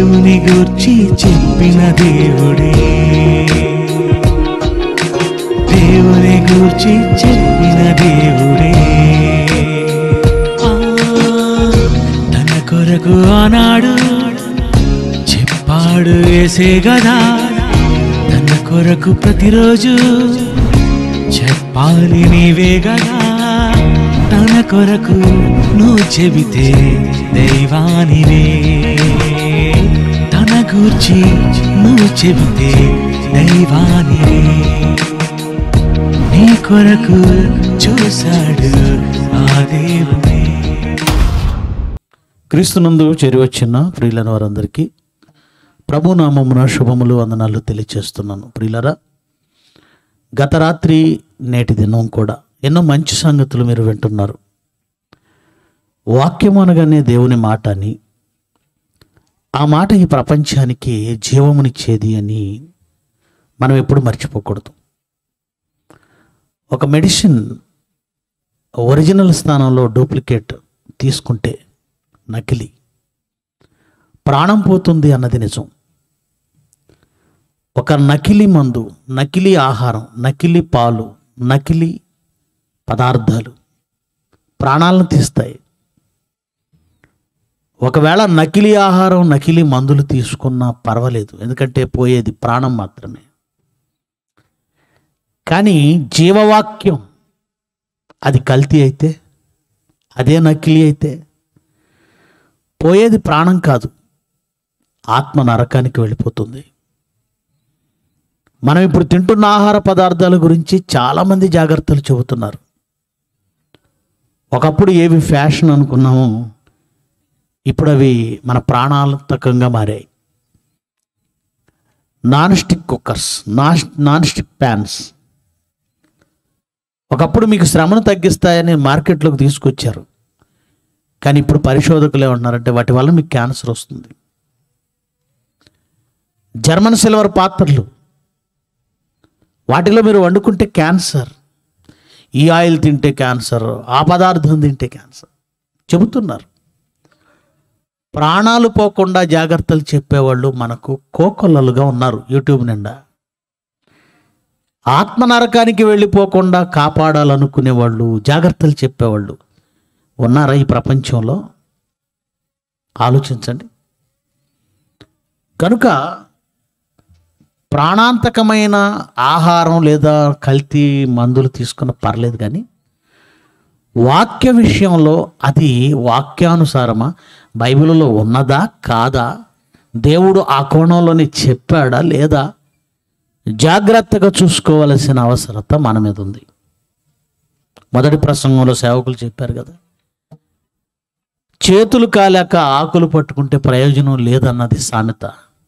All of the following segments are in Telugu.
దేవుని గూర్చి చెప్పిన దేవుడే దేవుని గూర్చి చెప్పిన దేవుడే ఆ, తన కొరకు ఆనాడు చెప్పాడు వేసే గదా తన కొరకు ప్రతిరోజు చెప్పాలి నీవే గదా తన కొరకు నువ్వు చెబితే దైవానివే తన గూర్చి నువ్వు చెబితే దైవానివే నీ కొరకు చూశాడు ఆ దేవుడే క్రీస్తునందు చేరివచ్చిన ప్రియులైన వారందరికీ ప్రభు నామమున శుభములు వందనాలు తెలియచేస్తున్నాను ప్రియులరా గత రాత్రి నేటి దినం కూడా ఎన్నో మంచి సంగతులు మీరు వింటున్నారు వాక్యం అనగానే దేవుని మాట అని ఆ మాట ఈ ప్రపంచానికి జీవమునిచ్చేది అని మనం ఎప్పుడు మర్చిపోకూడదు ఒక మెడిసిన్ ఒరిజినల్ స్థానంలో డూప్లికేట్ తీసుకుంటే నకిలీ ప్రాణం పోతుంది అన్నది నిజం ఒక నకిలీ మందు నకిలీ ఆహారం నకిలీ పాలు నకిలీ పదార్థాలు ప్రాణాలను తీస్తాయి ఒకవేళ నకిలీ ఆహారం నకిలీ మందులు తీసుకున్నా పర్వాలేదు ఎందుకంటే పోయేది ప్రాణం మాత్రమే కానీ జీవవాక్యం అది కల్తీ అయితే అదే నకిలీ అయితే పోయేది ప్రాణం కాదు ఆత్మ నరకానికి వెళ్ళిపోతుంది మనం ఇప్పుడు తింటున్న ఆహార పదార్థాల గురించి చాలామంది జాగ్రత్తలు చెబుతున్నారు ఒకప్పుడు ఏవి ఫ్యాషన్ అనుకున్నామో ఇప్పుడు అవి మన ప్రాణాంతకంగా మారాయి non stick cookers non non stick pans ఒకప్పుడు మీకు శ్రమను తగ్గిస్తాయని మార్కెట్లోకి తీసుకొచ్చారు కానీ ఇప్పుడు పరిశోధకులు ఏమంటున్నారంటే వాటి వల్ల మీకు క్యాన్సర్ వస్తుంది జర్మన్ సిల్వర్ పాత్రలు వాటిలో మీరు వండుకుంటే క్యాన్సర్ ఈ ఆయిల్ తింటే క్యాన్సర్ ఆ పదార్థం తింటే క్యాన్సర్ చెబుతున్నారు ప్రాణాలు పోకుండా జాగ్రత్తలు చెప్పేవాళ్ళు మనకు కోకొల్లలుగా ఉన్నారు యూట్యూబ్ నిండా ఆత్మ నరకానికి వెళ్ళిపోకుండా కాపాడాలనుకునే వాళ్ళు జాగ్రత్తలు చెప్పేవాళ్ళు ఉన్నారా ఈ ప్రపంచంలో ఆలోచించండి కనుక ప్రాణాంతకమైన ఆహారం లేదా కల్తీ మందులు తీసుకున్న పర్లేదు కానీ వాక్య విషయంలో అది వాక్యానుసారమా బైబిల్లో ఉన్నదా కాదా దేవుడు ఆ కోణంలోనే చెప్పాడా లేదా జాగ్రత్తగా చూసుకోవలసిన అవసరత మన మీద ఉంది మొదటి ప్రసంగంలో సేవకులు చెప్పారు కదా చేతులు కాలేక ఆకులు పట్టుకుంటే ప్రయోజనం లేదన్నది సామెత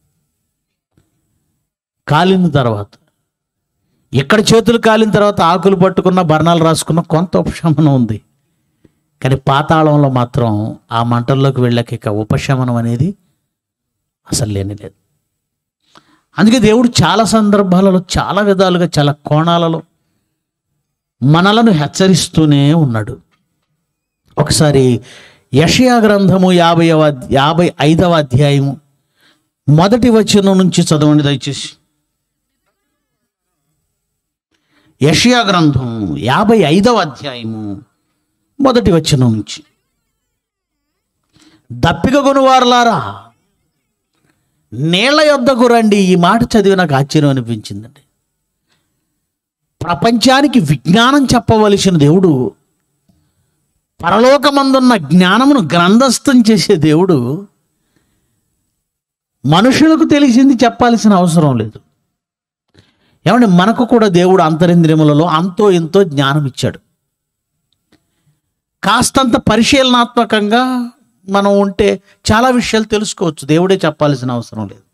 కాలిన తర్వాత ఇక్కడ చేతులు కాలిన తర్వాత ఆకులు పట్టుకున్న బర్ణాలు రాసుకున్న కొంత ఉపశమనం ఉంది కానీ పాతాళంలో మాత్రం ఆ మంటల్లోకి వెళ్ళాక ఇక ఉపశమనం అనేది అసలు లేని లేదు అందుకే దేవుడు చాలా సందర్భాలలో చాలా విధాలుగా చాలా కోణాలలో మనలను హెచ్చరిస్తూనే ఉన్నాడు ఒకసారి యషయా గ్రంథము యాభై యాభై ఐదవ అధ్యాయము మొదటి వచనం నుంచి చదవండి దయచేసి యషయా గ్రంథం యాభై ఐదవ అధ్యాయము మొదటి వచనం నుంచి దప్పిక కొనువారులారా నీళ్ల యొద్దకు రండి ఈ మాట చదివి నాకు ఆశ్చర్యం అనిపించిందండి ప్రపంచానికి విజ్ఞానం చెప్పవలసిన దేవుడు పరలోకమందున్న జ్ఞానమును గ్రంథస్థం చేసే దేవుడు మనుషులకు తెలిసింది చెప్పాల్సిన అవసరం లేదు ఏమంటే మనకు కూడా దేవుడు అంతరింద్రియములలో అంతో ఎంతో జ్ఞానం ఇచ్చాడు కాస్తంత పరిశీలనాత్మకంగా మనం ఉంటే చాలా విషయాలు తెలుసుకోవచ్చు దేవుడే చెప్పాల్సిన అవసరం లేదు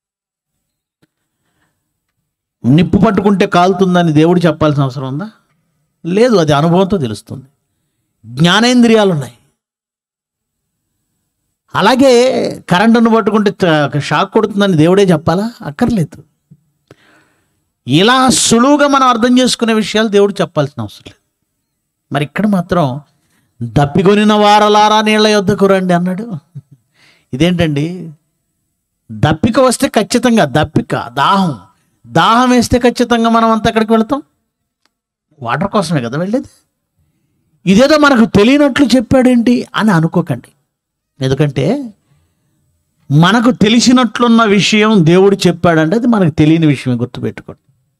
నిప్పు పట్టుకుంటే కాలుతుందని దేవుడు చెప్పాల్సిన అవసరం ఉందా లేదు అది అనుభవంతో తెలుస్తుంది జ్ఞానేంద్రియాలు ఉన్నాయి అలాగే కరెంటును పట్టుకుంటే చ- షాక్ కొడుతుందని దేవుడే చెప్పాలా అక్కర్లేదు ఇలా సులువుగా మనం అర్థం చేసుకునే విషయాలు దేవుడు చెప్పాల్సిన అవసరం లేదు మరి ఇక్కడ మాత్రం దప్పికొనిన వారలారా నీళ్ళ యొద్దకు రండి అన్నాడు ఇదేంటండి దప్పిక వస్తే ఖచ్చితంగా దప్పిక దాహం దాహం వేస్తే ఖచ్చితంగా మనం అంతా ఎక్కడికి వెళ్తాం వాటర్ కోసమే కదా వెళ్ళేది ఇదేదో మనకు తెలియనట్లు చెప్పాడేంటి అని అనుకోకండి ఎందుకంటే మనకు తెలిసినట్లున్న విషయం దేవుడు చెప్పాడంటే అది మనకు తెలియని విషయమే గుర్తుపెట్టుకోండి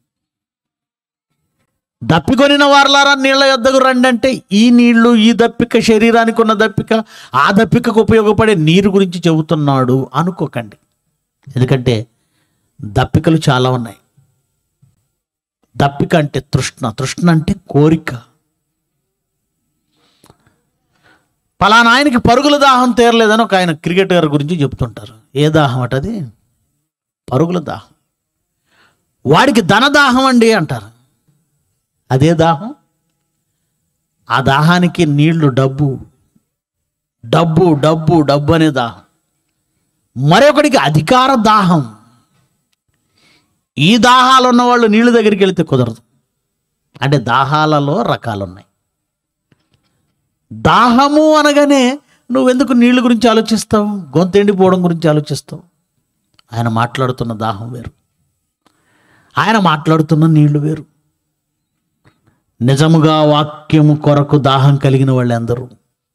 దప్పికొనిన వారలారా నీళ్ళ యొద్దకు రండి అంటే ఈ నీళ్లు ఈ దప్పిక శరీరానికి ఉన్న దప్పిక ఆ దప్పికకు ఉపయోగపడే నీరు గురించి చెబుతున్నాడు అనుకోకండి ఎందుకంటే దప్పికలు చాలా ఉన్నాయి దప్పిక అంటే తృష్ణ తృష్ణ అంటే కోరిక పలానా ఆయనకి పరుగుల దాహం తీరలేదని ఒక ఆయన క్రికెటర్ గురించి చెప్తుంటారు ఏ దాహం అటది పరుగుల దాహం వాడికి ధనదాహం అండి అంటారు అదే దాహం ఆ దాహానికి నీళ్లు డబ్బు డబ్బు డబ్బు డబ్బు అనే దాహం మరొకడికి అధికార దాహం ఈ దాహాలు ఉన్న వాళ్ళు నీళ్ళ దగ్గరికి వెళితే కుదరదు అంటే దాహాలలో రకాలు ఉన్నాయి దాహము అనగానే నువ్వెందుకు నీళ్ళ గురించి ఆలోచిస్తావు గొంతు ఎండిపోవడం గురించి ఆలోచిస్తావు ఆయన మాట్లాడుతున్న దాహం వేరు ఆయన మాట్లాడుతున్న నీళ్లు వేరు నిజముగా వాక్యము కొరకు దాహం కలిగిన వాళ్ళందరూ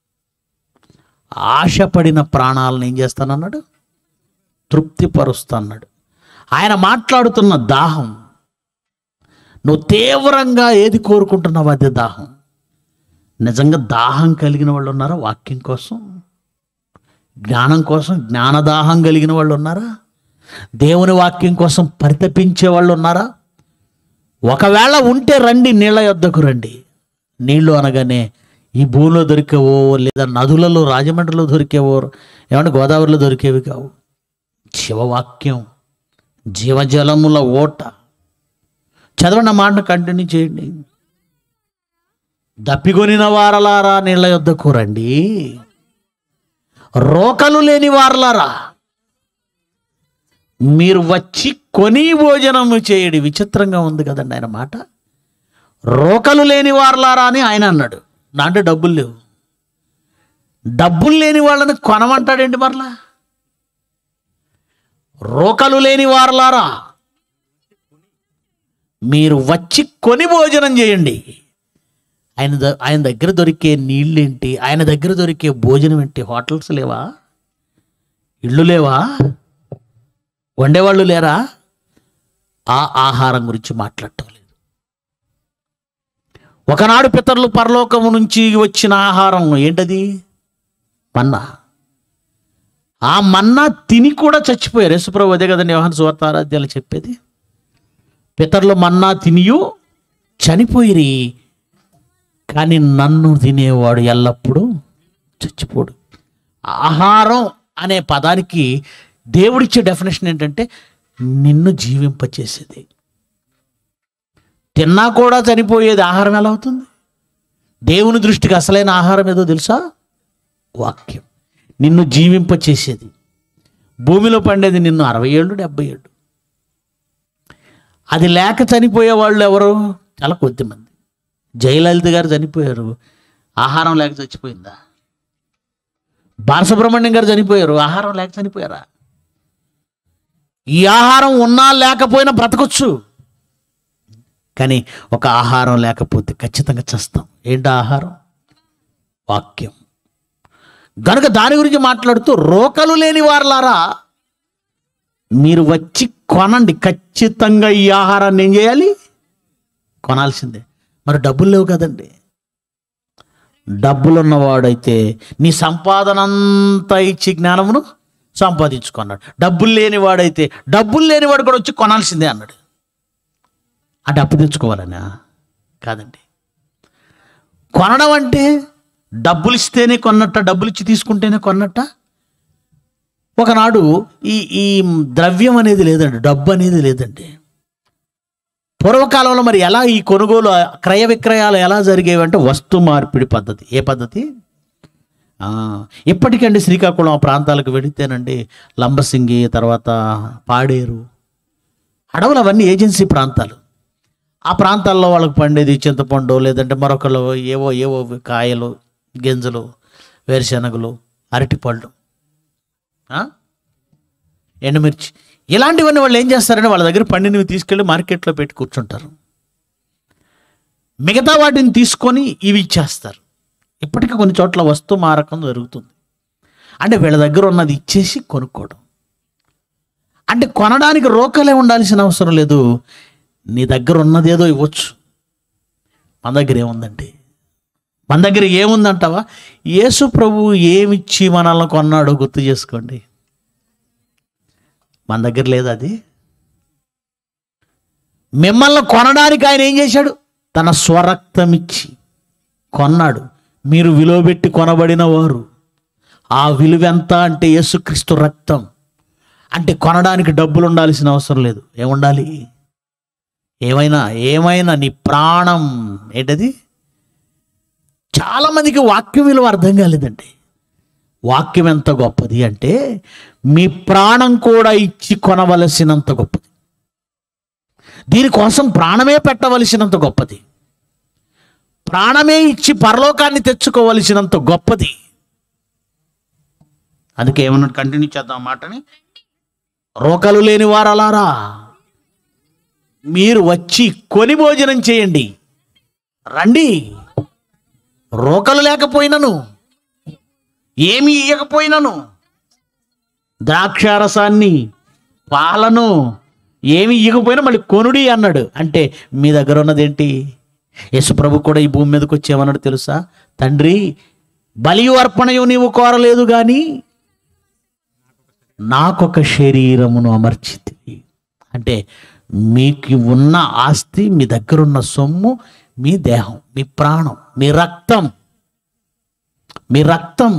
ఆశపడిన ప్రాణాలను ఏం చేస్తానన్నాడు తృప్తిపరుస్తాన్నాడు ఆయన మాట్లాడుతున్న దాహం నువ్వు తీవ్రంగా ఏది కోరుకుంటున్నావు అదే దాహం నిజంగా దాహం కలిగిన వాళ్ళు ఉన్నారా వాక్యం కోసం జ్ఞానం కోసం జ్ఞానదాహం కలిగిన వాళ్ళు ఉన్నారా దేవుని వాక్యం కోసం పరితపించే వాళ్ళు ఉన్నారా ఒకవేళ ఉంటే రండి నీళ్ళ యొద్దకు రండి నీళ్లు అనగానే ఈ భూమిలో దొరికేవో లేదా నదులలో రాజమండ్రిలో దొరికేవో ఏమంటే గోదావరిలో దొరికేవి కావు శివవాక్యం జీవజలముల ఓట చదవండి ఆ మాటను కంటిన్యూ చేయండి దప్పికొనిన వారలారా నీళ్ళ యొద్దకు రండి రోకలు లేని వారలారా మీరు వచ్చి కొని భోజనము చేయడి విచిత్రంగా ఉంది కదండి ఆయన మాట రోకలు లేని వారలారా అని ఆయన అన్నాడు నా అంటే డబ్బులు లేవు డబ్బులు లేని వాళ్ళని కొనమంటాడేంటి మరలా రోకలు లేని వారలారా మీరు వచ్చి కొని భోజనం చేయండి ఆయన ద- ఆయన దగ్గర దొరికే నీళ్ళేంటి ఆయన దగ్గర దొరికే భోజనం ఏంటి హోటల్స్ లేవా ఇళ్ళు లేవా వండేవాళ్ళు లేరా ఆ ఆహారం గురించి మాట్లాడటం లేదు ఒకనాడు పితరులు పరలోకము నుంచి వచ్చిన ఆహారం ఏంటది మన్నా ఆ మన్నా తిని కూడా చచ్చిపోయారు యేసుప్రభు అదే కదండి యోహాను సువార్త ఆరాధ్యాలు చెప్పేది పితరులు మన్నా తినియు చనిపోయిరి కానీ నన్ను తినేవాడు ఎల్లప్పుడూ చచ్చిపోడు ఆహారం అనే పదానికి దేవుడిచ్చే డెఫినేషన్ ఏంటంటే నిన్ను జీవింపచేసేది తిన్నా కూడా చనిపోయేది ఆహారం ఎలా అవుతుంది దేవుని దృష్టికి అసలైన ఆహారం ఏదో తెలుసా వాక్యం నిన్ను జీవింపచేసేది భూమిలో పండేది నిన్ను అరవై ఏళ్ళు డెబ్బై ఏళ్ళు అది లేక చనిపోయే వాళ్ళు ఎవరు చాలా కొద్దిమంది జయలలిత గారు చనిపోయారు ఆహారం లేక చచ్చిపోయిందా బాలసుబ్రహ్మణ్యం గారు చనిపోయారు ఆహారం లేక చనిపోయారా ఈ ఆహారం ఉన్నా లేకపోయినా బ్రతకొచ్చు కానీ ఒక ఆహారం లేకపోతే ఖచ్చితంగా చస్తాం ఏంటి ఆ ఆహారం వాక్యం గనుక దాని గురించి మాట్లాడుతూ రోకలు లేని వారలారా మీరు వచ్చి కొనండి ఖచ్చితంగా ఈ ఆహారాన్ని ఏం చేయాలి కొనాల్సిందే మరి డబ్బులు లేవు కదండి డబ్బులు ఉన్నవాడైతే నీ సంపాదన అంతా ఇచ్చి జ్ఞానమును సంపాదించుకున్నాడు డబ్బులు లేనివాడైతే డబ్బులు లేనివాడు కూడా వచ్చి కొనాల్సిందే అన్నాడు అంటే అప్పు తెచ్చుకోవాలనా కాదండి కొనడం అంటే డబ్బులు ఇస్తేనే కొన్నట్ట డబ్బులు ఇచ్చి తీసుకుంటేనే కొన్నట్ట ఒకనాడు ఈ ఈ ద్రవ్యం అనేది లేదండి డబ్బు అనేది లేదండి పూర్వకాలంలో మరి ఎలా ఈ కొనుగోలు క్రయ విక్రయాలు ఎలా జరిగేవి అంటే వస్తు మార్పిడి పద్ధతి ఏ పద్ధతి ఆ, ఇప్పటికండి శ్రీకాకుళం ఆ ప్రాంతాలకు వెళితేనండి లంబసింగి తర్వాత పాడేరు అడవులు అవన్నీ ఏజెన్సీ ప్రాంతాలు ఆ ప్రాంతాల్లో వాళ్ళకి పండేది చింతపండు లేదంటే మరొకరు ఏవో ఏవో కాయలు గింజలు వేరుశనగలు అరటిపళ్ళు ఆ? ఎండుమిర్చి ఇలాంటివన్నీ వాళ్ళు ఏం చేస్తారంటే వాళ్ళ దగ్గర పండినవి తీసుకెళ్ళి మార్కెట్లో పెట్టి కూర్చుంటారు మిగతా వాటిని తీసుకొని ఇవి ఇచ్చేస్తారు ఇప్పటికీ కొన్ని చోట్ల వస్తు మారకం జరుగుతుంది అంటే వీళ్ళ దగ్గర ఉన్నది ఇచ్చేసి కొనుక్కోవడం అంటే కొనడానికి రోకలే ఉండాల్సిన అవసరం లేదు నీ దగ్గర ఉన్నది ఏదో ఇవ్వచ్చు మన దగ్గర ఏముందండి మన దగ్గర ఏముందంటావా యేసు ప్రభు ఏమిచ్చి మనల్ని కొన్నాడో గుర్తు చేసుకోండి మన దగ్గర లేదు అది మిమ్మల్ని కొనడానికి ఆయన ఏం చేశాడు తన స్వరక్తం ఇచ్చి కొన్నాడు మీరు విలువ పెట్టి కొనబడిన వారు ఆ విలువ ఎంత అంటే యేసుక్రీస్తు రక్తం అంటే కొనడానికి డబ్బులు ఉండాల్సిన అవసరం లేదు ఏముండాలి ఏమైనా ఏమైనా నీ ప్రాణం ఏంటది చాలా మందికి వాక్యం విలువ అర్థం కాలేదండి వాక్యం ఎంత గొప్పది అంటే మీ ప్రాణం కూడా ఇచ్చి కొనవలసినంత గొప్పది దీనికోసం ప్రాణమే పెట్టవలసినంత గొప్పది ప్రాణమే ఇచ్చి పరలోకాన్ని తెచ్చుకోవలసినంత గొప్పది అందుకే ఏమన్నా కంటిన్యూ చేద్దాం ఆ మాటని రోకలు లేని వారలారా మీరు వచ్చి కొని భోజనం చేయండి రండి రోకలు లేకపోయినను ఏమి ఇయ్యకపోయినను ద్రాక్షారసాన్ని పాలను ఏమి ఇయ్యకపోయినా మళ్ళీ కొనుడి అన్నాడు అంటే మీ దగ్గర ఉన్నదేంటి యశుప్రభు కూడా ఈ భూమి మీదకి వచ్చి ఏమన్నాడు తెలుసా తండ్రి బలియు అర్పణయు నీవు కోరలేదు కానీ నాకొక శరీరమును అమర్చితివి అంటే మీకు ఉన్న ఆస్తి మీ దగ్గర ఉన్న సొమ్ము మీ దేహం మీ ప్రాణం మీ రక్తం మీ రక్తం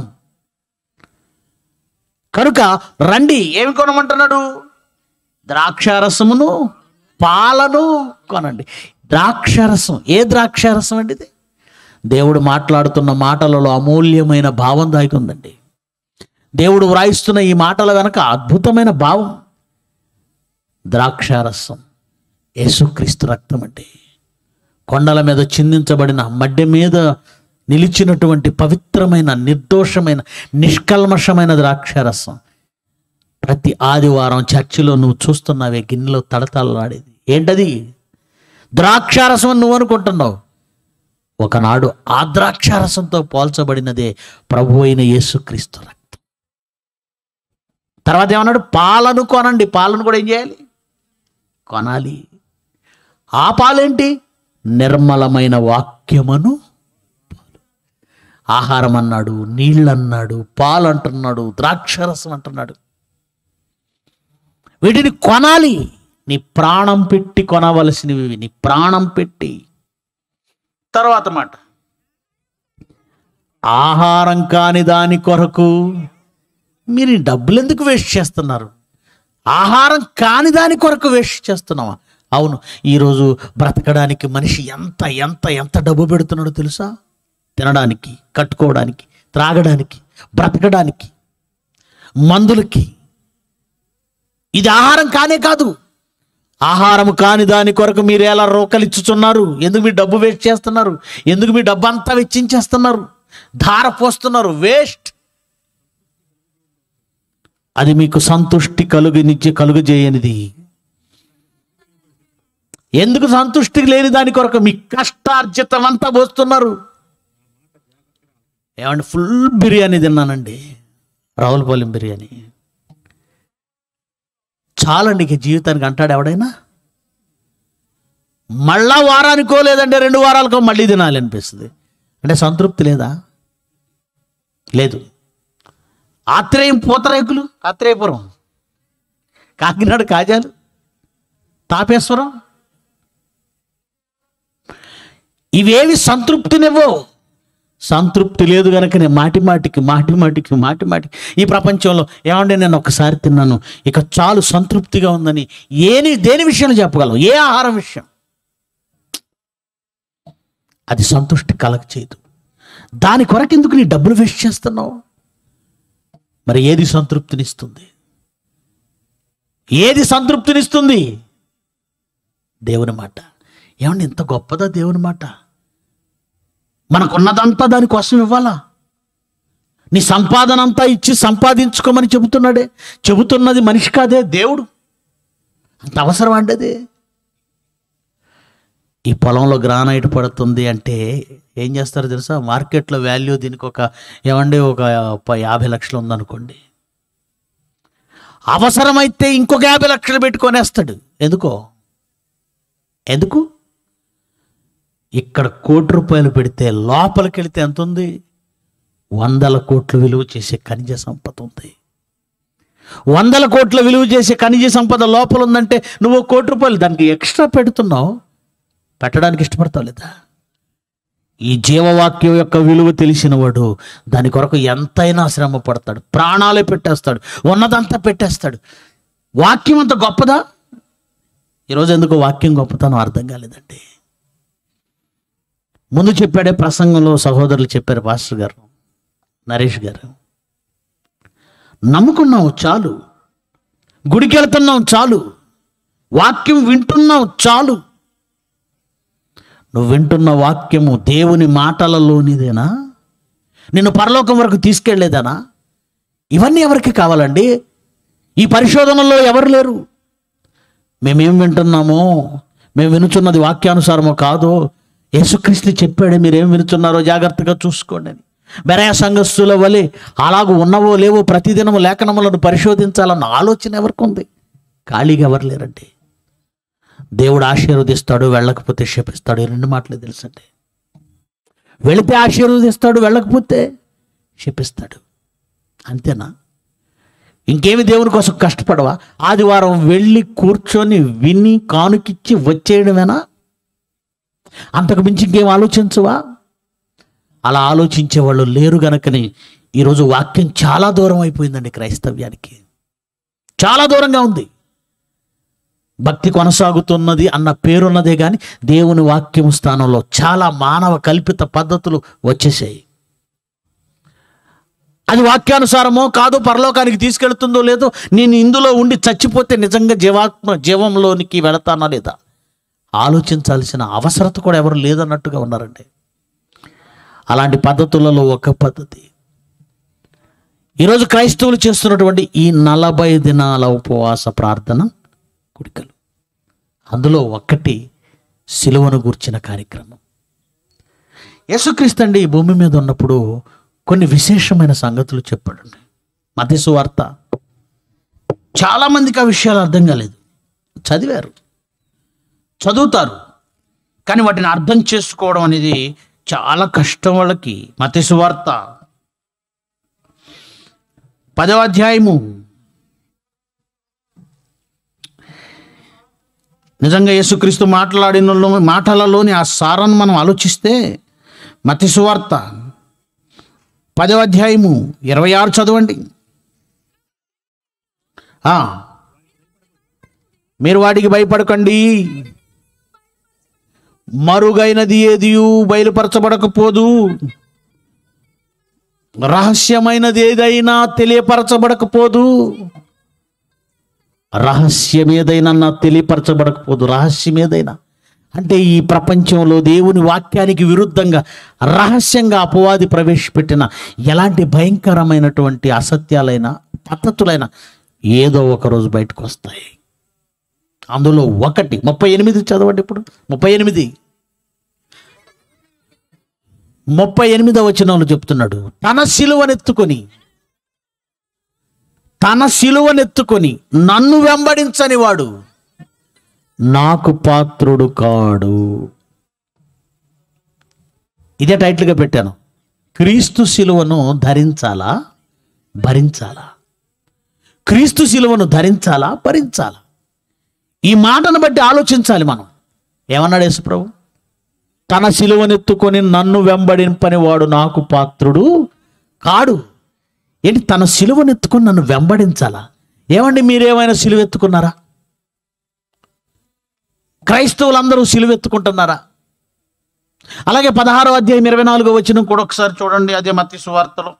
కనుక రండి ఏమి కొనమంటున్నాడు ద్రాక్షారసమును పాలను కొనండి ద్రాక్షారసం ఏ ద్రాక్షారసం అండి ఇది దేవుడు మాట్లాడుతున్న మాటలలో అమూల్యమైన భావం దాగి ఉందండి దేవుడు వ్రాయిస్తున్న ఈ మాటల వెనక అద్భుతమైన భావం ద్రాక్షారసం యేసుక్రీస్తు రక్తం అండి కొండల మీద చిందించబడిన మడ్డె మీద నిలిచినటువంటి పవిత్రమైన నిర్దోషమైన నిష్కల్మషమైన ద్రాక్షారసం ప్రతి ఆదివారం చర్చిలో నువ్వు చూస్తున్నావే గిన్నెలో తడతలాడేది ఏంటది ద్రాక్షారసం అని నువ్వు అనుకుంటున్నావు ఒకనాడు ఆ ద్రాక్షారసంతో పోల్చబడినదే ప్రభు అయిన యేసుక్రీస్తు రక్తం తర్వాత ఏమన్నాడు పాలను కొనండి పాలను కూడా ఏం చేయాలి కొనాలి ఆ పాలేంటి నిర్మలమైన వాక్యమును ఆహారం అన్నాడు నీళ్ళు అన్నాడు పాలు అంటున్నాడు ద్రాక్షరసం అంటున్నాడు వీటిని కొనాలి నీ ప్రాణం పెట్టి కొనవలసినవి ఇవి. నీ ప్రాణం పెట్టి తర్వాత మాట ఆహారం కాని దాని కొరకు మీరు ఈ డబ్బులు ఎందుకు వేస్ట్ చేస్తున్నారు ఆహారం కాని దాని కొరకు వేస్ట్ చేస్తున్నావా అవును ఈరోజు బ్రతకడానికి మనిషి ఎంత ఎంత ఎంత డబ్బు పెడుతున్నాడో తెలుసా తినడానికి కట్టుకోవడానికి త్రాగడానికి బ్రతకడానికి మందులకి ఇది ఆహారం కానే కాదు ఆహారం కాని దాని కొరకు మీరు ఎలా రోకలిచ్చుచున్నారు ఎందుకు మీరు డబ్బు వేస్ట్ చేస్తున్నారు ఎందుకు మీ డబ్బు అంతా వెచ్చించేస్తున్నారు ధార పోస్తున్నారు వేస్ట్ అది మీకు సంతుష్టి కలుగునిచ్చి కలుగజేయనిది ఎందుకు సంతుష్టి లేని దాని కొరకు మీ కష్టార్జితం అంతా పోస్తున్నారు ఏమంటే ఫుల్ బిర్యానీ తిన్నానండి రావులపాలెం బిర్యానీ చాలండి ఇక జీవితానికి అంటాడు ఎవడైనా మళ్ళా వారానికో లేదంటే రెండు వారాలకో మళ్ళీ తినాలి అనిపిస్తుంది అంటే సంతృప్తి లేదా లేదు ఆత్రేయం పూతరేకులు ఆత్రేయపురం కాకినాడ కాజాలు తాపేశ్వరం ఇవేవి సంతృప్తినివ్వవు సంతృప్తి లేదు కనుకనే మాటి మాటికి మాటి మాటికి మాటి మాటికి ఈ ప్రపంచంలో ఏమంటే నేను ఒకసారి తిన్నాను ఇక చాలు సంతృప్తిగా ఉందని ఏని దేని విషయంలో చెప్పగలం ఏ ఆహారం విషయం అది సంతృష్టి కలగ చేయదు దాని కొరకు ఎందుకు నీ డబ్బులు వేస్ట్ చేస్తున్నావు మరి ఏది సంతృప్తినిస్తుంది ఏది సంతృప్తినిస్తుంది దేవుని మాట ఏమండి ఇంత గొప్పదా దేవుని మాట మనకున్నదంతా దానికోసం ఇవ్వాలా నీ సంపాదన అంతా ఇచ్చి సంపాదించుకోమని చెబుతున్నాడే చెబుతున్నది మనిషి కాదే దేవుడు అంత అవసరం అండి అది ఈ పొలంలో గ్రానైట్ పడుతుంది అంటే ఏం చేస్తారు తెలుసా మార్కెట్లో వాల్యూ దీనికి ఒక ఏమండి ఒక ప- యాభై లక్షలు ఉందనుకోండి అవసరమైతే ఇంకొక యాభై లక్షలు పెట్టుకొనేస్తాడు ఎందుకో ఎందుకు ఇక్కడ కోటి రూపాయలు పెడితే లోపలికి వెళితే ఎంత ఉంది వందల కోట్లు విలువ చేసే ఖనిజ సంపద ఉంది వందల కోట్ల విలువ చేసే ఖనిజ సంపద లోపల ఉందంటే నువ్వు ఓ కోటి రూపాయలు దానికి ఎక్స్ట్రా పెడుతున్నావు పెట్టడానికి ఇష్టపడతావు లేదా ఈ జీవవాక్యం యొక్క విలువ తెలిసిన వాడు దాని కొరకు ఎంతైనా శ్రమ పడతాడు ప్రాణాలే పెట్టేస్తాడు ఉన్నదంతా పెట్టేస్తాడు వాక్యం అంత గొప్పదా ఈరోజు ఎందుకు వాక్యం గొప్పతనం అర్థం కాలేదండి ముందు చెప్పాడే ప్రసంగంలో సహోదరులు చెప్పారు పాస్టర్ గారు నరేష్ గారు నమ్ముకున్నావు చాలు గుడికి వెళ్తున్నావు చాలు వాక్యం వింటున్నావు చాలు నువ్వు వింటున్న వాక్యము దేవుని మాటలలోనిదేనా నిన్ను పరలోకం వరకు తీసుకెళ్లేదనా ఇవన్నీ ఎవరికి కావాలండి ఈ పరిశోధనలో ఎవరు లేరు మేమేం వింటున్నామో మేము వినుచున్నది వాక్యానుసారమో కాదో యేసుక్రీస్తు చెప్పాడు మీరేం వినుచున్నారో జాగ్రత్తగా చూసుకోండి అని బెరయ సంఘస్థుల వలె అలాగూ ఉన్నవో లేవో ప్రతిదినము లేఖనములను పరిశోధించాలన్న ఆలోచన ఎవరికి ఉంది ఖాళీగా ఎవరు లేరండి దేవుడు ఆశీర్వదిస్తాడు వెళ్ళకపోతే శపిస్తాడు ఈ రెండు మాటలే తెలుసండి వెళితే ఆశీర్వదిస్తాడు వెళ్ళకపోతే శపిస్తాడు అంతేనా ఇంకేమి దేవుని కోసం కష్టపడవా ఆదివారం వెళ్ళి కూర్చొని విని కానుకిచ్చి వచ్చేయడమేనా అంతకు మించి ఇంకేం ఆలోచించవా అలా ఆలోచించే వాళ్ళు లేరు గనకని ఈరోజు వాక్యం చాలా దూరం అయిపోయిందండి క్రైస్తవ్యానికి చాలా దూరంగా ఉంది భక్తి కొనసాగుతున్నది అన్న పేరున్నదే కానీ దేవుని వాక్యం స్థానంలో చాలా మానవ కల్పిత పద్ధతులు వచ్చేసాయి అది వాక్యానుసారమో కాదో పరలోకానికి తీసుకెళ్తుందో లేదో నేను ఇందులో ఉండి చచ్చిపోతే నిజంగా జీవాత్మ జీవంలోనికి వెళతానా లేదా ఆలోచించాల్సిన అవసరత కూడా ఎవరు లేదన్నట్టుగా ఉన్నారండి అలాంటి పద్ధతులలో ఒక పద్ధతి ఈరోజు క్రైస్తవులు చేస్తున్నటువంటి ఈ నలభై దినాల ఉపవాస ప్రార్థన కుడికలు అందులో ఒక్కటి సిలువను గూర్చిన కార్యక్రమం యేసుక్రీస్తు అండి ఈ భూమి మీద ఉన్నప్పుడు కొన్ని విశేషమైన సంగతులు చెప్పాడండి మతేసు వార్త చాలామందికి ఆ విషయాలు అర్థం కాలేదు చదివారు చదువుతారు కానీ వాటిని అర్థం చేసుకోవడం అనేది చాలా కష్టం వాళ్ళకి మతేసు వార్త పదవ అధ్యాయము నిజంగా యేసుక్రీస్తు మాట్లాడిన మాటలలోని ఆ సారాన్ని మనం ఆలోచిస్తే మతి సువార్త పదవ అధ్యాయము ఇరవై ఆరు చదవండి ఆ, మీరు వాటికి భయపడకండి మరుగైనది ఏదియు బయలుపరచబడకపోదు రహస్యమైనది ఏదైనా తెలియపరచబడకపోదు రహస్యం ఏదైనా నా తెలియపరచబడకపోదు రహస్యం ఏదైనా అంటే ఈ ప్రపంచంలో దేవుని వాక్యానికి విరుద్ధంగా రహస్యంగా అపవాది ప్రవేశపెట్టిన ఎలాంటి భయంకరమైనటువంటి అసత్యాలైన పద్ధతులైన ఏదో ఒక రోజు బయటకు వస్తాయి అందులో ఒకటి ముప్పై ఎనిమిది చదవండి ఇప్పుడు ముప్పై ఎనిమిది ముప్పై ఎనిమిదో వచనంలో చెప్తున్నాడు తన సిలువనెత్తుకొని తన సిలువనెత్తుకొని నన్ను వెంబడించని వాడు నాకు పాత్రుడు కాడు ఇదే టైటిల్గా పెట్టాను క్రీస్తు సిలువను ధరించాలా భరించాలా క్రీస్తు సిలువను ధరించాలా భరించాలా ఈ మాటను బట్టి ఆలోచించాలి మనం ఏమన్నాడు యేసుప్రభు తన సిలువనెత్తుకొని నన్ను వెంబడింపని వాడు నాకు పాత్రుడు కాడు ఏంటి తన సిలువనెత్తుకొని నన్ను వెంబడించాలా ఏమండి మీరేమైనా సిలువ ఎత్తుకున్నారా క్రైస్తవులందరూ సిలువెత్తుకుంటున్నారా అలాగే పదహారో అధ్యాయం ఇరవై నాలుగో వచ్చిన కూడా ఒకసారి చూడండి అదే మత్తి సువార్తలో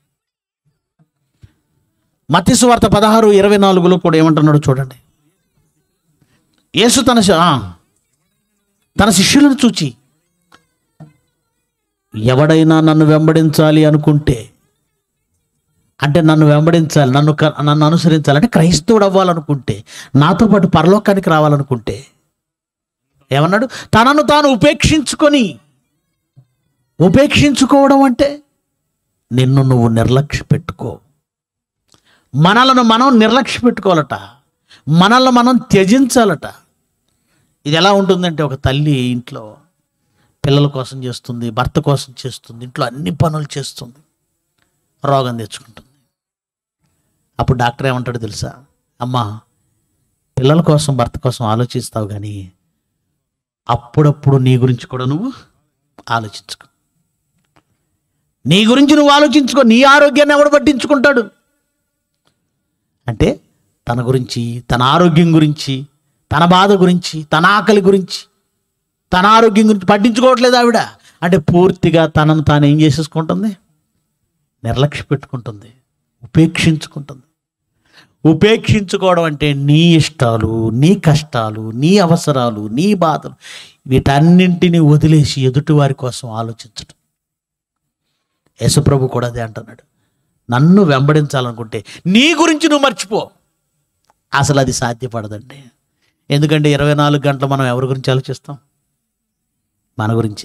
మత్తి సువార్త పదహారు ఇరవై నాలుగులో కూడా ఏమంటున్నాడు చూడండి యేసు తన శ- ఆ, తన శిష్యులను చూచి ఎవడైనా నన్ను వెంబడించాలి అనుకుంటే అంటే నన్ను వెంబడించాలి నన్ను క- నన్ను అనుసరించాలంటే క్రైస్తవుడు అవ్వాలనుకుంటే నాతో పాటు పరలోకానికి రావాలనుకుంటే ఏమన్నాడు తనను తాను ఉపేక్షించుకొని ఉపేక్షించుకోవడం అంటే నిన్ను నువ్వు నిర్లక్ష్య పెట్టుకో మనలను మనం నిర్లక్ష్య పెట్టుకోవాలట మనల్ని మనం త్యజించాలట ఇది ఎలా ఉంటుందంటే ఒక తల్లి ఇంట్లో పిల్లల కోసం చేస్తుంది భర్త కోసం చేస్తుంది ఇంట్లో అన్ని పనులు చేస్తుంది రోగం తెచ్చుకుంటుంది అప్పుడు డాక్టర్ ఏమంటాడు తెలుసా అమ్మా పిల్లల కోసం భర్త కోసం ఆలోచిస్తావు కానీ అప్పుడప్పుడు నీ గురించి కూడా నువ్వు ఆలోచించుకో నీ గురించి నువ్వు ఆలోచించుకో నీ ఆరోగ్యాన్ని ఎవడు పట్టించుకుంటాడు అంటే తన గురించి తన ఆరోగ్యం గురించి తన బాధ గురించి తన ఆకలి గురించి తన ఆరోగ్యం గురించి పట్టించుకోవట్లేదు ఆవిడ అంటే పూర్తిగా తనను తాను ఏం చేసేసుకుంటుంది నిర్లక్ష్య పెట్టుకుంటుంది ఉపేక్షించుకుంటుంది ఉపేక్షించుకోవడం అంటే నీ ఇష్టాలు నీ కష్టాలు నీ అవసరాలు నీ బాధలు వీటన్నింటినీ వదిలేసి ఎదుటివారి కోసం ఆలోచించడం యేసుప్రభు కూడా అదే అంటున్నాడు నన్ను వెంబడించాలనుకుంటే నీ గురించి నువ్వు మర్చిపో అసలు అది సాధ్యపడదండి ఎందుకంటే ఇరవై నాలుగు గంటలు మనం ఎవరి గురించి ఆలోచిస్తాం మన గురించే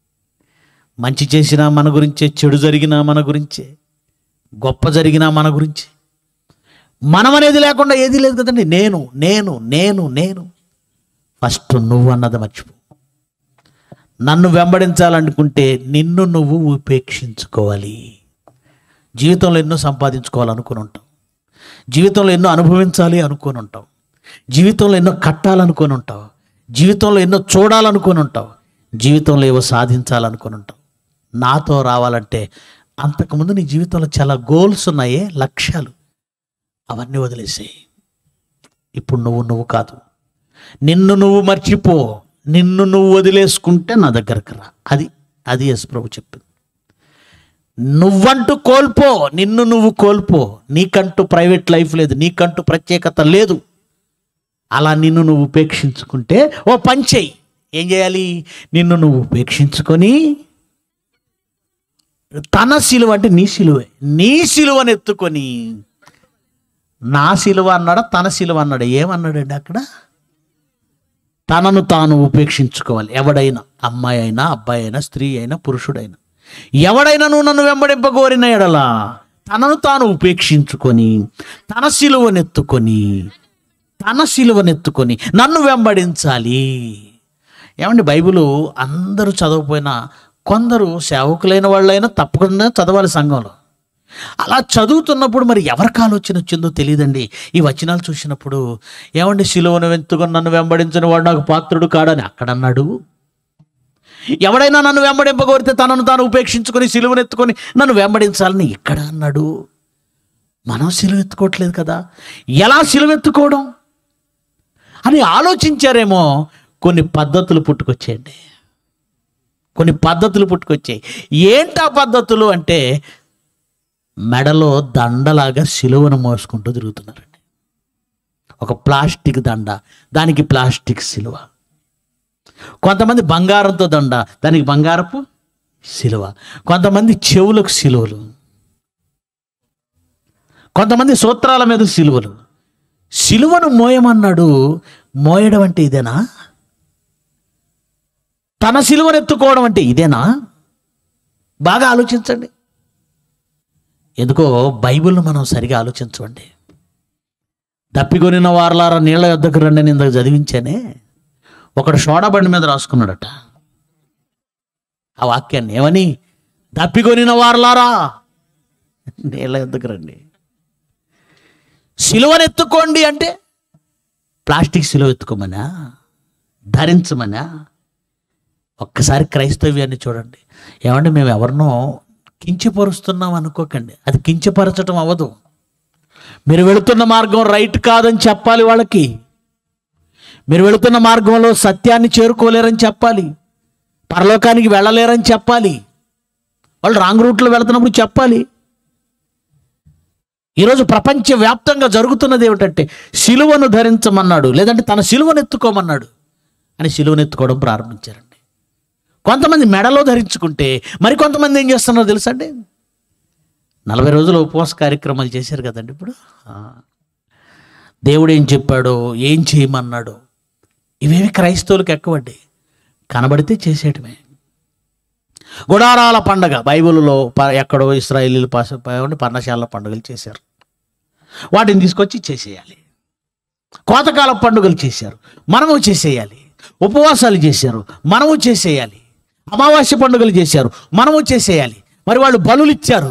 మంచి చేసినా మన గురించే చెడు జరిగినా మన గురించే గొప్ప జరిగినా మన గురించి మనం అనేది లేకుండా ఏది లేదు కదండి నేను నేను నేను నేను ఫస్ట్ నువ్వు అన్నది మర్చిపో నన్ను వెంబడించాలనుకుంటే నిన్ను నువ్వు ఉపేక్షించుకోవాలి జీవితంలో ఎన్నో సంపాదించుకోవాలనుకుని ఉంటాం జీవితంలో ఎన్నో అనుభవించాలి అనుకుని ఉంటాం జీవితంలో ఎన్నో కట్టాలనుకుని ఉంటాం జీవితంలో ఎన్నో చూడాలనుకుని ఉంటాం జీవితంలో ఏవో సాధించాలనుకుని ఉంటాం నాతో రావాలంటే అంతకుముందు నీ జీవితంలో చాలా గోల్స్ ఉన్నాయే లక్ష్యాలు అవన్నీ వదిలేసేయి ఇప్పుడు నువ్వు నువ్వు కాదు నిన్ను నువ్వు మర్చిపో నిన్ను నువ్వు వదిలేసుకుంటే నా దగ్గరకు రా అది అది ఎస్ ప్రభు చెప్పింది నువ్వంటూ కోల్పో నిన్ను నువ్వు కోల్పో నీకంటూ ప్రైవేట్ లైఫ్ లేదు నీకంటూ ప్రత్యేకత లేదు అలా నిన్ను నువ్వు ఉపేక్షించుకుంటే ఓ పని చెయ్యి ఏం చేయాలి నిన్ను నువ్వు ఉపేక్షించుకొని తన సిలువ అంటే నీ సిలువే నీ సిలువను ఎత్తుకొని నా సిలువ అన్నాడా తన సిలువ అన్నాడు ఏమన్నాడండి అక్కడ తనను తాను ఉపేక్షించుకోవాలి ఎవడైనా అమ్మాయి అయినా అబ్బాయి అయినా స్త్రీ అయినా పురుషుడైనా ఎవడైనా నువ్వు నన్ను వెంబడింపగోరిన ఎడలా తనను తాను ఉపేక్షించుకొని తన సిలువనెత్తుకొని తన సిలువనెత్తుకొని నన్ను వెంబడించాలి ఏమండి బైబిల్ అందరూ చదవకపోయినా కొందరు సేవకులైన వాళ్ళైనా తప్పకుండా చదవాలి సంఘంలో అలా చదువుతున్నప్పుడు మరి ఎవరికి ఆలోచన వచ్చిందో తెలియదండి ఈ వచనాలు చూసినప్పుడు ఏమండి శిలువను వెంతుకొని నన్ను వెంబడించిన వాడు నాకు పాత్రుడు కాడని అక్కడ అన్నాడు ఎవడైనా నన్ను వెంబడింపగోరితే తనను తాను ఉపేక్షించుకొని సిలువనెత్తుకొని నన్ను వెంబడించాలని ఇక్కడ అన్నాడు మనం సిలువ ఎత్తుకోవట్లేదు కదా ఎలా సిలువెత్తుకోవడం అని ఆలోచించారేమో కొన్ని పద్ధతులు పుట్టుకొచ్చేయండి కొన్ని పద్ధతులు పుట్టుకొచ్చాయి ఏంటా పద్ధతులు అంటే మెడలో దండలాగా సిలువను మోసుకుంటూ తిరుగుతున్నారండి ఒక ప్లాస్టిక్ దండ దానికి ప్లాస్టిక్ సిలువ కొంతమంది బంగారంతో దండ దానికి బంగారపు సిలువ కొంతమంది చెవులకు సిలువలు కొంతమంది సూత్రాల మీద సిలువలు సిలువను మోయమన్నాడు మోయడం అంటే ఇదేనా తన సిలువను ఎత్తుకోవడం అంటే ఇదేనా బాగా ఆలోచించండి ఎందుకో బైబిల్ను మనం సరిగా ఆలోచించండి దప్పికొనిన వారలారా నీళ్ళ యొద్దకు రండి అని ఇందాక చదివించానే ఒకడు సోడా బండి మీద రాసుకున్నాడట ఆ వాక్యాన్ని ఏమని దప్పికొనిన వారలారా నీళ్ళ యొద్దకు రండి సిలువనెత్తుకోండి అంటే ప్లాస్టిక్ సిలువ ఎత్తుకోమనా ధరించమనా ఒక్కసారి క్రైస్తవ్యాన్ని చూడండి ఏమంటే మేము ఎవరినో కించపరుస్తున్నాం అనుకోకండి అది కించపరచడం అవ్వదు మీరు వెళుతున్న మార్గం రైట్ కాదని చెప్పాలి వాళ్ళకి మీరు వెళుతున్న మార్గంలో సత్యాన్ని చేరుకోలేరని చెప్పాలి పరలోకానికి వెళ్ళలేరని చెప్పాలి వాళ్ళు రాంగ్ రూట్లో వెళుతున్నప్పుడు చెప్పాలి ఈరోజు ప్రపంచవ్యాప్తంగా జరుగుతున్నది ఏమిటంటే సిలువను ధరించమన్నాడు లేదంటే తన సిలువను ఎత్తుకోమన్నాడు అని సిలువను ఎత్తుకోవడం ప్రారంభించారండి కొంతమంది మెడలో ధరించుకుంటే మరి కొంతమంది ఏం చేస్తున్నారో తెలుసండి నలభై రోజులు ఉపవాస కార్యక్రమాలు చేశారు కదండి ఇప్పుడు ఆ. దేవుడు ఏం చెప్పాడో ఏం చేయమన్నాడో ఇవేవి క్రైస్తవులకు ఎక్కువండి కనబడితే చేసేయటమే గుడారాల పండగ బైబిల్లో ప- ఎక్కడో ఇస్రాయేలీలు పాస ప- పర్ణశాల పండుగలు చేశారు వాటిని తీసుకొచ్చి చేసేయాలి కోతకాల పండుగలు చేశారు మనము చేసేయాలి ఉపవాసాలు చేశారు మనము చేసేయాలి అమావాస్య పండుగలు చేశారు మనము చేసేయాలి మరి వాళ్ళు బలులు ఇచ్చారు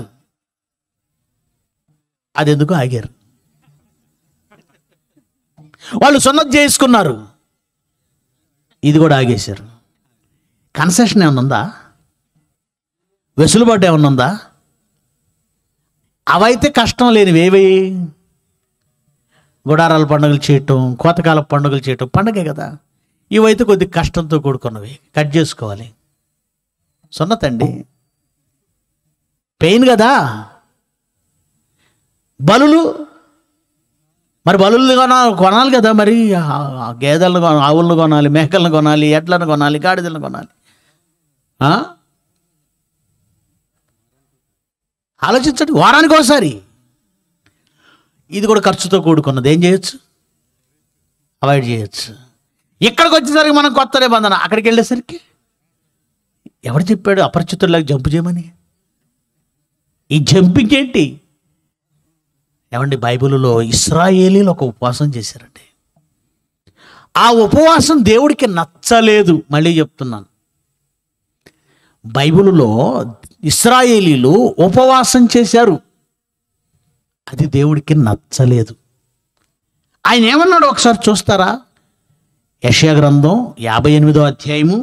అది ఎందుకు ఆగారు వాళ్ళు సున్నతి చేసుకున్నారు ఇది కూడా ఆగేశారు కన్సెషన్ ఏమైనా ఉందా వెసులుబాటు ఏమైనా ఉందా అవైతే కష్టం లేనివి ఏవి గుడారాల పండుగలు చేయటం కోతకాల పండుగలు చేయటం పండగే కదా ఇవైతే కొద్ది కష్టంతో కూడుకున్నవి కట్ చేసుకోవాలి సున్నతండి పెయిన్ కదా బలులు మరి బలులు కొనాలి కొనాలి కదా మరి ఆ- ఆ గేదెలను కొన ఆవులను కొనాలి మేకలను కొనాలి ఎడ్లను కొనాలి గాడిదలను కొనాలి ఆ? ఆలోచించండి వారానికి ఒకసారి ఇది కూడా ఖర్చుతో కూడుకున్నది ఏం చేయొచ్చు అవాయిడ్ చేయొచ్చు ఇక్కడికి వచ్చేసరికి మనం కొత్త నిబంధన అక్కడికి వెళ్ళేసరికి ఎవడు చెప్పాడు అపరిచితుల్లాగా జంపు చేయమని ఈ జంపింగ్ ఏంటి ఏమండి బైబిల్లో ఇస్రాయేలీలు ఒక ఉపవాసం చేశారండి ఆ ఉపవాసం దేవుడికి నచ్చలేదు మళ్ళీ చెప్తున్నాను బైబిల్లో ఇస్రాయేలీలు ఉపవాసం చేశారు అది దేవుడికి నచ్చలేదు ఆయన ఏమన్నాడు ఒకసారి చూస్తారా యషయా గ్రంథం యాభై ఎనిమిదో అధ్యాయము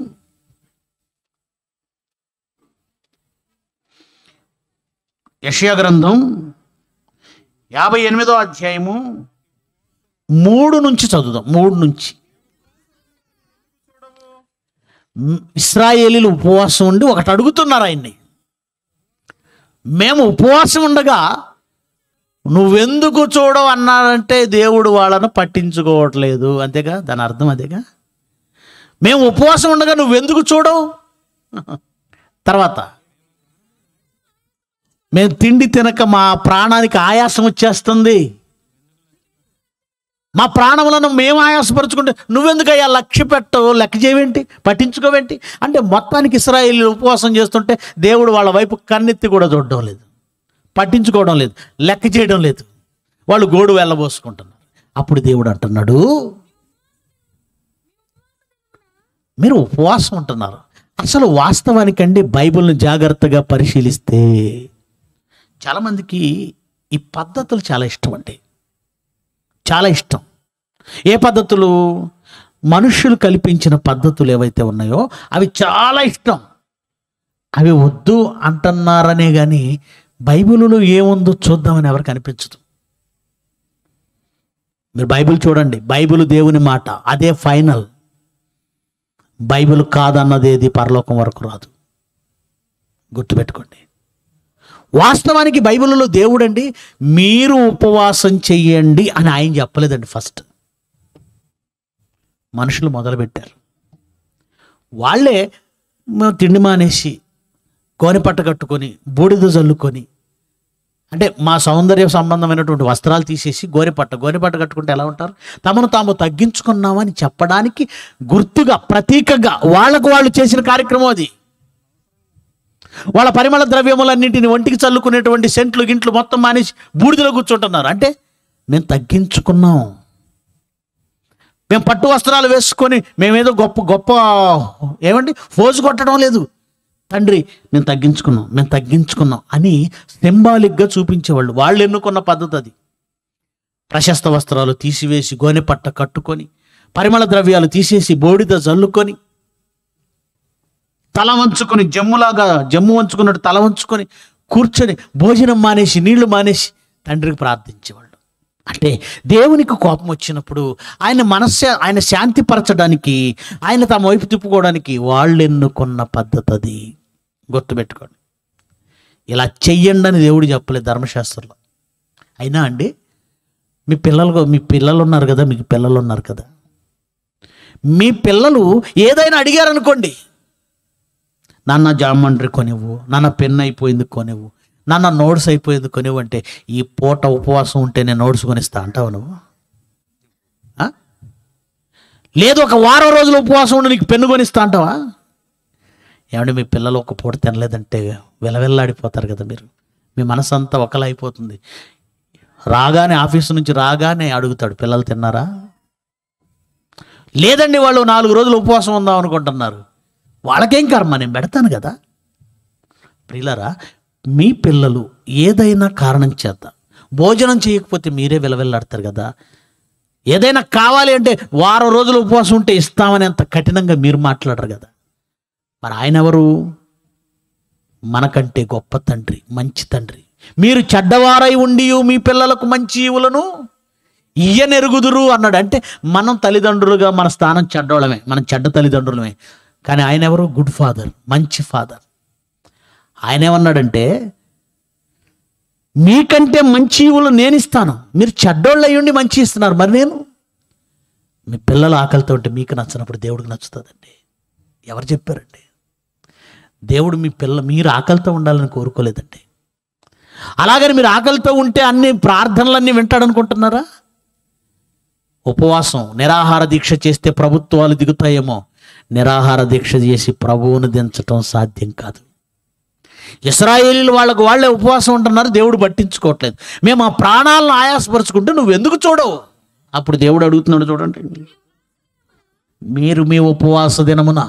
యషయా గ్రంథం యాభై ఎనిమిదో అధ్యాయము మూడు నుంచి చదువుదాం మూడు నుంచి మ్, ఇస్రాయేలీలు ఉపవాసం ఉండి ఒకటి అడుగుతున్నారు ఆయన్ని మేము ఉపవాసం ఉండగా నువ్వెందుకు చూడవు అన్నారంటే దేవుడు వాళ్ళను పట్టించుకోవట్లేదు అంతేగా దాని అర్థం అదేగా మేము ఉపవాసం ఉండగా నువ్వెందుకు చూడవు తర్వాత మేము తిండి తినక మా ప్రాణానికి ఆయాసం వచ్చేస్తుంది మా ప్రాణములను మేము ఆయాసపరుచుకుంటే నువ్వెందుకయ్యా లక్ష్య పెట్టవు లెక్క చేయవేంటి పట్టించుకోవేంటి అంటే మొత్తానికి ఇస్రాయేల్ ఉపవాసం చేస్తుంటే దేవుడు వాళ్ళ వైపు కన్నెత్తి కూడా చూడడం లేదు పట్టించుకోవడం లేదు లెక్క చేయడం లేదు వాళ్ళు గోడు వెళ్ళబోసుకుంటున్నారు అప్పుడు దేవుడు అంటున్నాడు మీరు ఉపవాసం ఉంటున్నారు అసలు వాస్తవానికండి బైబిల్ని జాగ్రత్తగా పరిశీలిస్తే చాలామందికి ఈ పద్ధతులు చాలా ఇష్టం అండి చాలా ఇష్టం ఏ పద్ధతులు మనుషులు కల్పించిన పద్ధతులు ఏవైతే ఉన్నాయో అవి చాలా ఇష్టం అవి వద్దు అంటున్నారనే కానీ బైబిల్లో ఏముందో చూద్దామని ఎవరికి అనిపించదు మీరు బైబిల్ చూడండి బైబిల్ దేవుని మాట అదే ఫైనల్ బైబిల్ కాదన్నది ఏది పరలోకం వరకు రాదు గుర్తుపెట్టుకోండి వాస్తవానికి బైబిల్లో దేవుడండి మీరు ఉపవాసం చెయ్యండి అని ఆయన చెప్పలేదండి ఫస్ట్ మనుషులు మొదలుపెట్టారు వాళ్ళే మేము తిండి మానేసి కోనిపట్ట కట్టుకొని బూడిద జల్లుకొని అంటే మా సౌందర్య సంబంధమైనటువంటి వస్త్రాలు తీసేసి గోరిపట్ట గోరిపట్ట కట్టుకుంటే ఎలా ఉంటారు తమను తాము తగ్గించుకున్నామని చెప్పడానికి గుర్తుగా ప్రతీకగా వాళ్ళకు వాళ్ళు చేసిన కార్యక్రమం అది వాళ్ళ పరిమళ ద్రవ్యములన్నింటిని ఒంటికి చల్లుకునేటువంటి సెంట్లు గింట్లు మొత్తం మానేసి బూడిదలో కూర్చుంటున్నారు అంటే మేము తగ్గించుకున్నాం మేము పట్టు వస్త్రాలు వేసుకొని మేమేదో గొప్ప గొప్ప ఏమండి ఫోజు కొట్టడం లేదు తండ్రి మేము తగ్గించుకున్నాం మేము తగ్గించుకున్నాం అని సింబాలిక్గా చూపించేవాళ్ళు వాళ్ళు ఎన్నుకున్న పద్ధతి అది ప్రశస్త వస్త్రాలు తీసివేసి గోనె పట్ట కట్టుకొని పరిమళ ద్రవ్యాలు తీసేసి బోడిద జల్లుకొని తల వంచుకొని జమ్ములాగా జమ్ము వంచుకున్నట్టు తల వంచుకొని కూర్చొని భోజనం మానేసి నీళ్లు మానేసి తండ్రికి ప్రార్థించేవాళ్ళు అంటే దేవునికి కోపం వచ్చినప్పుడు ఆయన మనస్సు ఆయన శాంతిపరచడానికి ఆయన తమ వైపు తిప్పుకోవడానికి వాళ్ళు ఎన్నుకున్న పద్ధతి అది గుర్తుపెట్టుకోండి ఇలా చెయ్యండి అని దేవుడు చెప్పలేదు ధర్మశాస్త్రంలో అయినా అండి మీ పిల్లలు మీ పిల్లలు ఉన్నారు కదా మీకు పిల్లలు ఉన్నారు కదా మీ పిల్లలు ఏదైనా అడిగారనుకోండి నాన్న జామండ్రి కొనివ్వు నాన్న పెన్ అయిపోయింది కొనివ్వు నాన్న నోట్స్ అయిపోయింది కొనివ్వంటే ఈ పూట ఉపవాసం ఉంటే నేను నోట్స్ కొనిస్తా అంటావు నువ్వు ఆ? లేదు ఒక వారం రోజులు ఉపవాసం ఉండి నీకు పెన్ను కొనిస్తా అంటావా ఏమంటే మీ పిల్లలు ఒక పూట తినలేదంటే విలవిల్లాడిపోతారు కదా మీరు మీ మనసు అంతా ఒకలా అయిపోతుంది రాగానే ఆఫీసు నుంచి రాగానే అడుగుతాడు పిల్లలు తిన్నారా లేదండి వాళ్ళు నాలుగు రోజులు ఉపవాసం ఉందాం అనుకుంటున్నారు వాళ్ళకేం కర్మ నేను పెడతాను కదా ప్రియులరా మీ పిల్లలు ఏదైనా కారణం చేత భోజనం చేయకపోతే మీరే విలవిల్లాడతారు కదా ఏదైనా కావాలి అంటే వారం రోజులు ఉపవాసం ఉంటే ఇస్తామని అంత కఠినంగా మీరు మాట్లాడరు కదా మరి ఆయన ఎవరు మనకంటే గొప్ప తండ్రి మంచి తండ్రి మీరు చెడ్డవారై ఉండి మీ పిల్లలకు మంచి ఈవులను ఇయ్యనెరుగుదురు అన్నాడు అంటే మనం తల్లిదండ్రులుగా మన స్థానం చెడ్డోళమే మనం చెడ్డ తల్లిదండ్రులమే కానీ ఆయన ఎవరు గుడ్ ఫాదర్ మంచి ఫాదర్ ఆయన ఏమన్నాడంటే మీకంటే మంచి ఈవులు నేను ఇస్తాను మీరు చెడ్డోళ్ళు అయ్యుండి మంచి ఇస్తున్నారు మరి నేను మీ పిల్లలు ఆకలితో ఉంటే మీకు నచ్చినప్పుడు దేవుడికి నచ్చుతుందండి ఎవరు చెప్పారండి దేవుడు మీ పిల్ల మీరు ఆకలితో ఉండాలని కోరుకోలేదండి అలాగని మీరు ఆకలితో ఉంటే అన్ని ప్రార్థనలన్నీ వింటాడనుకుంటున్నారా ఉపవాసం నిరాహార దీక్ష చేస్తే ప్రభుత్వాలు దిగుతాయేమో నిరాహార దీక్ష చేసి ప్రభువును దించటం సాధ్యం కాదు ఇస్రాయేలీలు వాళ్ళకు వాళ్ళే ఉపవాసం ఉంటున్నారు దేవుడు పట్టించుకోవట్లేదు మేము ఆ ప్రాణాలను ఆయాసపరుచుకుంటే నువ్వు ఎందుకు చూడవు అప్పుడు దేవుడు అడుగుతున్నాడు చూడండి మీరు మీ ఉపవాస దినమున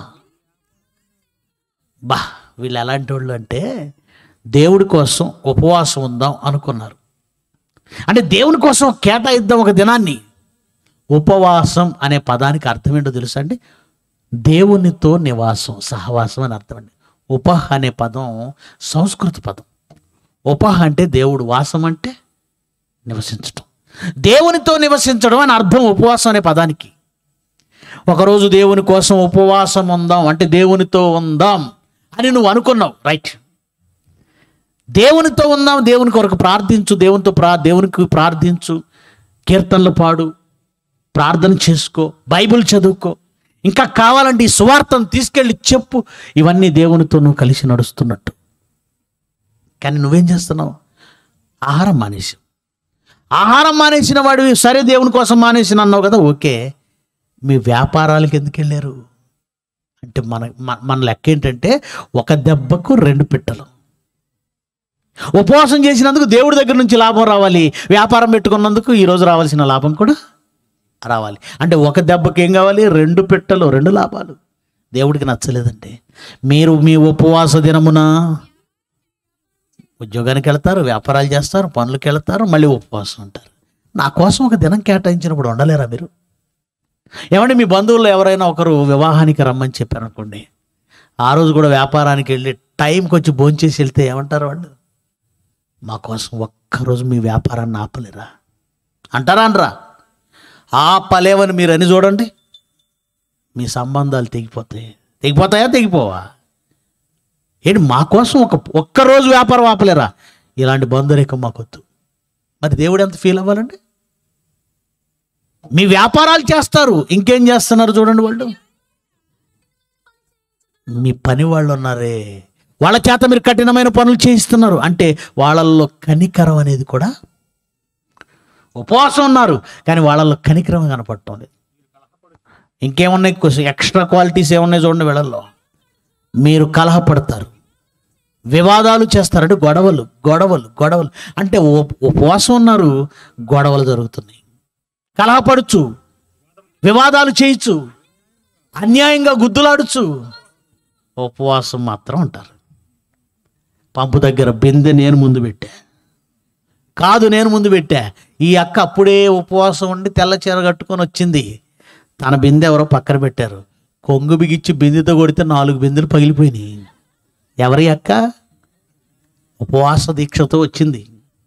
బా వీళ్ళు ఎలాంటి వాళ్ళు అంటే దేవుడి కోసం ఉపవాసం ఉందాం అనుకున్నారు అంటే దేవుని కోసం కేటాయిద్దాం ఒక దినాన్ని ఉపవాసం అనే పదానికి అర్థం ఏంటో తెలుసా అండి దేవునితో నివాసం సహవాసం అని అర్థం అండి ఉపహ అనే పదం సంస్కృత పదం ఉపహ అంటే దేవుడు వాసం అంటే నివసించటం దేవునితో నివసించడం అని అర్థం ఉపవాసం అనే పదానికి ఒకరోజు దేవుని కోసం ఉపవాసం ఉందాం అంటే దేవునితో ఉందాం అని నువ్వు అనుకున్నావు రైట్ దేవునితో ఉందాం దేవుని కొరకు ప్రార్థించు దేవునితో ప్రా దేవునికి ప్రార్థించు కీర్తనలు పాడు ప్రార్థన చేసుకో బైబిల్ చదువుకో ఇంకా కావాలంటే ఈ సువార్తను తీసుకెళ్ళి చెప్పు ఇవన్నీ దేవునితో నువ్వు కలిసి నడుస్తున్నట్టు కానీ నువ్వేం చేస్తున్నావు ఆహారం మానేసి ఆహారం మానేసిన వాడివి సరే దేవుని కోసం మానేసిన అన్నావు కదా ఓకే మీ వ్యాపారాలకు ఎందుకు వెళ్ళారు అంటే మన మన- మన లెక్క ఏంటంటే ఒక దెబ్బకు రెండు పిట్టలు ఉపవాసం చేసినందుకు దేవుడి దగ్గర నుంచి లాభం రావాలి వ్యాపారం పెట్టుకున్నందుకు ఈరోజు రావాల్సిన లాభం కూడా రావాలి అంటే ఒక దెబ్బకి ఏం కావాలి రెండు పిట్టలు రెండు లాభాలు దేవుడికి నచ్చలేదండి మీరు మీ ఉపవాస దినమున ఉద్యోగానికి వెళ్తారు వ్యాపారాలు చేస్తారు పనులకు వెళ్తారు మళ్ళీ ఉపవాసం ఉంటారు నా కోసం ఒక దినం కేటాయించినప్పుడు ఉండలేరా మీరు ఏమంటే మీ బంధువుల్లో ఎవరైనా ఒకరు వివాహానికి రమ్మని చెప్పారనుకోండి ఆ రోజు కూడా వ్యాపారానికి వెళ్ళి టైంకి వచ్చి భోంచేసి వెళ్తే ఏమంటారు వాళ్ళు మా కోసం ఒక్కరోజు మీ వ్యాపారాన్ని ఆపలేరా అంటారా అనరా ఆపలేవని మీరు అని చూడండి మీ సంబంధాలు తెగిపోతాయి తెగిపోతాయా తెగిపోవా ఏంటి మా కోసం ఒక ఒక్కరోజు వ్యాపారం ఆపలేరా ఇలాంటి బంధురేఖం మాకొద్దు మరి దేవుడు ఎంత ఫీల్ అవ్వాలండి మీ వ్యాపారాలు చేస్తారు ఇంకేం చేస్తున్నారు చూడండి వాళ్ళు మీ పని వాళ్ళు ఉన్నారే వాళ్ళ చేత మీరు కఠినమైన పనులు చేయిస్తున్నారు అంటే వాళ్ళల్లో కనికరం అనేది కూడా ఉపవాసం ఉన్నారు కానీ వాళ్ళల్లో కనికరం కనపడటం లేదు ఇంకేమున్నాయి కొంచెం ఎక్స్ట్రా క్వాలిటీస్ ఏమున్నాయి చూడండి వీళ్ళల్లో మీరు కలహపడతారు వివాదాలు చేస్తారంటే గొడవలు గొడవలు గొడవలు అంటే ఉప్- ఉపవాసం ఉన్నారు గొడవలు జరుగుతున్నాయి కలహపడుచు వివాదాలు చేయొచ్చు అన్యాయంగా గుద్దులాడుచు ఉపవాసం మాత్రం ఉంటారు పంపు దగ్గర బిందె నేను ముందు పెట్టా కాదు నేను ముందు పెట్టా ఈ అక్క అప్పుడే ఉపవాసం ఉండి తెల్ల చీర కట్టుకొని వచ్చింది తన బిందె ఎవరో పక్కన పెట్టారు కొంగు బిగిచ్చి బిందెతో కొడితే నాలుగు బిందెలు పగిలిపోయినాయి ఎవరి అక్క ఉపవాస దీక్షతో వచ్చింది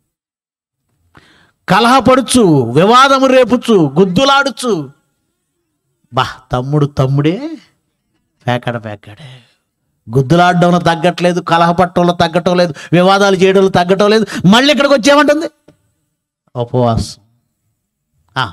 కలహపడుచు వివాదము రేపుచు గుద్దులాడుచు బా తమ్ముడు తమ్ముడే పేకాడ పేకాడే గుద్దులాడడంలో తగ్గట్లేదు కలహపట్టడంలో తగ్గటం లేదు వివాదాలు చేయడంలో తగ్గటం లేదు మళ్ళీ ఇక్కడికి వచ్చేమంటుంది ఉపవాసం ఆ.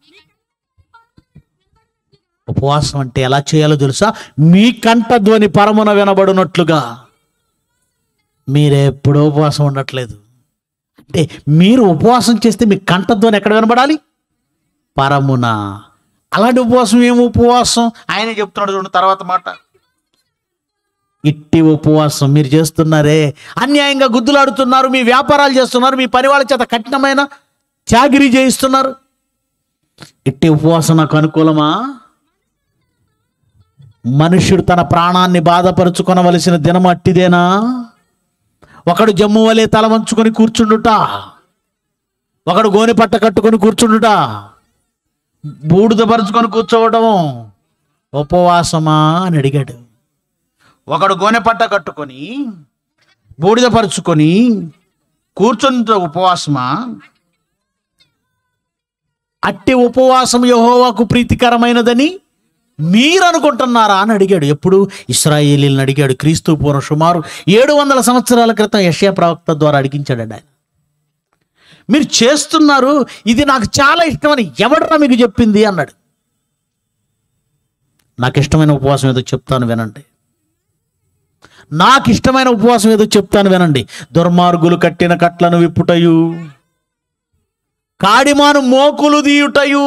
ఉపవాసం అంటే ఎలా చేయాలో తెలుసా మీ కంఠ ధ్వని పరమున వినబడినట్లుగా మీరెప్పుడూ ఉపవాసం ఉండట్లేదు అంటే మీరు ఉపవాసం చేస్తే మీ కంఠధ్వని ఎక్కడ వినబడాలి పరమున అలాంటి ఉపవాసం ఏం ఉపవాసం ఆయనే చెప్తున్నాడు చూడండి తర్వాత మాట ఇట్టి ఉపవాసం మీరు చేస్తున్నారే అన్యాయంగా గుద్దులాడుతున్నారు మీ వ్యాపారాలు చేస్తున్నారు మీ పని వాళ్ళ చేత కఠినమైన చాగిరి చేయిస్తున్నారు ఇట్టి ఉపవాసం నాకు అనుకూలమా మనుష్యుడు తన ప్రాణాన్ని బాధపరుచుకొనవలసిన దినం అట్టిదేనా ఒకడు జమ్ము వలె తల వంచుకొని కూర్చుండుట ఒకడు గోని పట్ట కట్టుకొని కూర్చుండుట బూడిద పరుచుకొని కూర్చోవడం ఉపవాసమా అని అడిగాడు ఒకడు గోనె పట్ట కట్టుకొని బూడిద పరుచుకొని కూర్చుని ఉపవాసమా అట్టి ఉపవాసం యహోవాకు ప్రీతికరమైనదని మీరు అనుకుంటున్నారా అని అడిగాడు ఎప్పుడు ఇస్రాయేలీలను అడిగాడు క్రీస్తు పూర్వం సుమారు ఏడు వందల సంవత్సరాల క్రితం యషయా ప్రవక్త ద్వారా అడిగించాడండి ఆయన మీరు చేస్తున్నారు ఇది నాకు చాలా ఇష్టమని ఎవడరా మీకు చెప్పింది అన్నాడు నాకు ఇష్టమైన ఉపవాసం ఏదో చెప్తాను వినండి నాకు ఇష్టమైన ఉపవాసం ఏదో చెప్తాను వినండి దుర్మార్గులు కట్టిన కట్లను విప్పుటయు కాడిమాను మోకులు దీయుటయు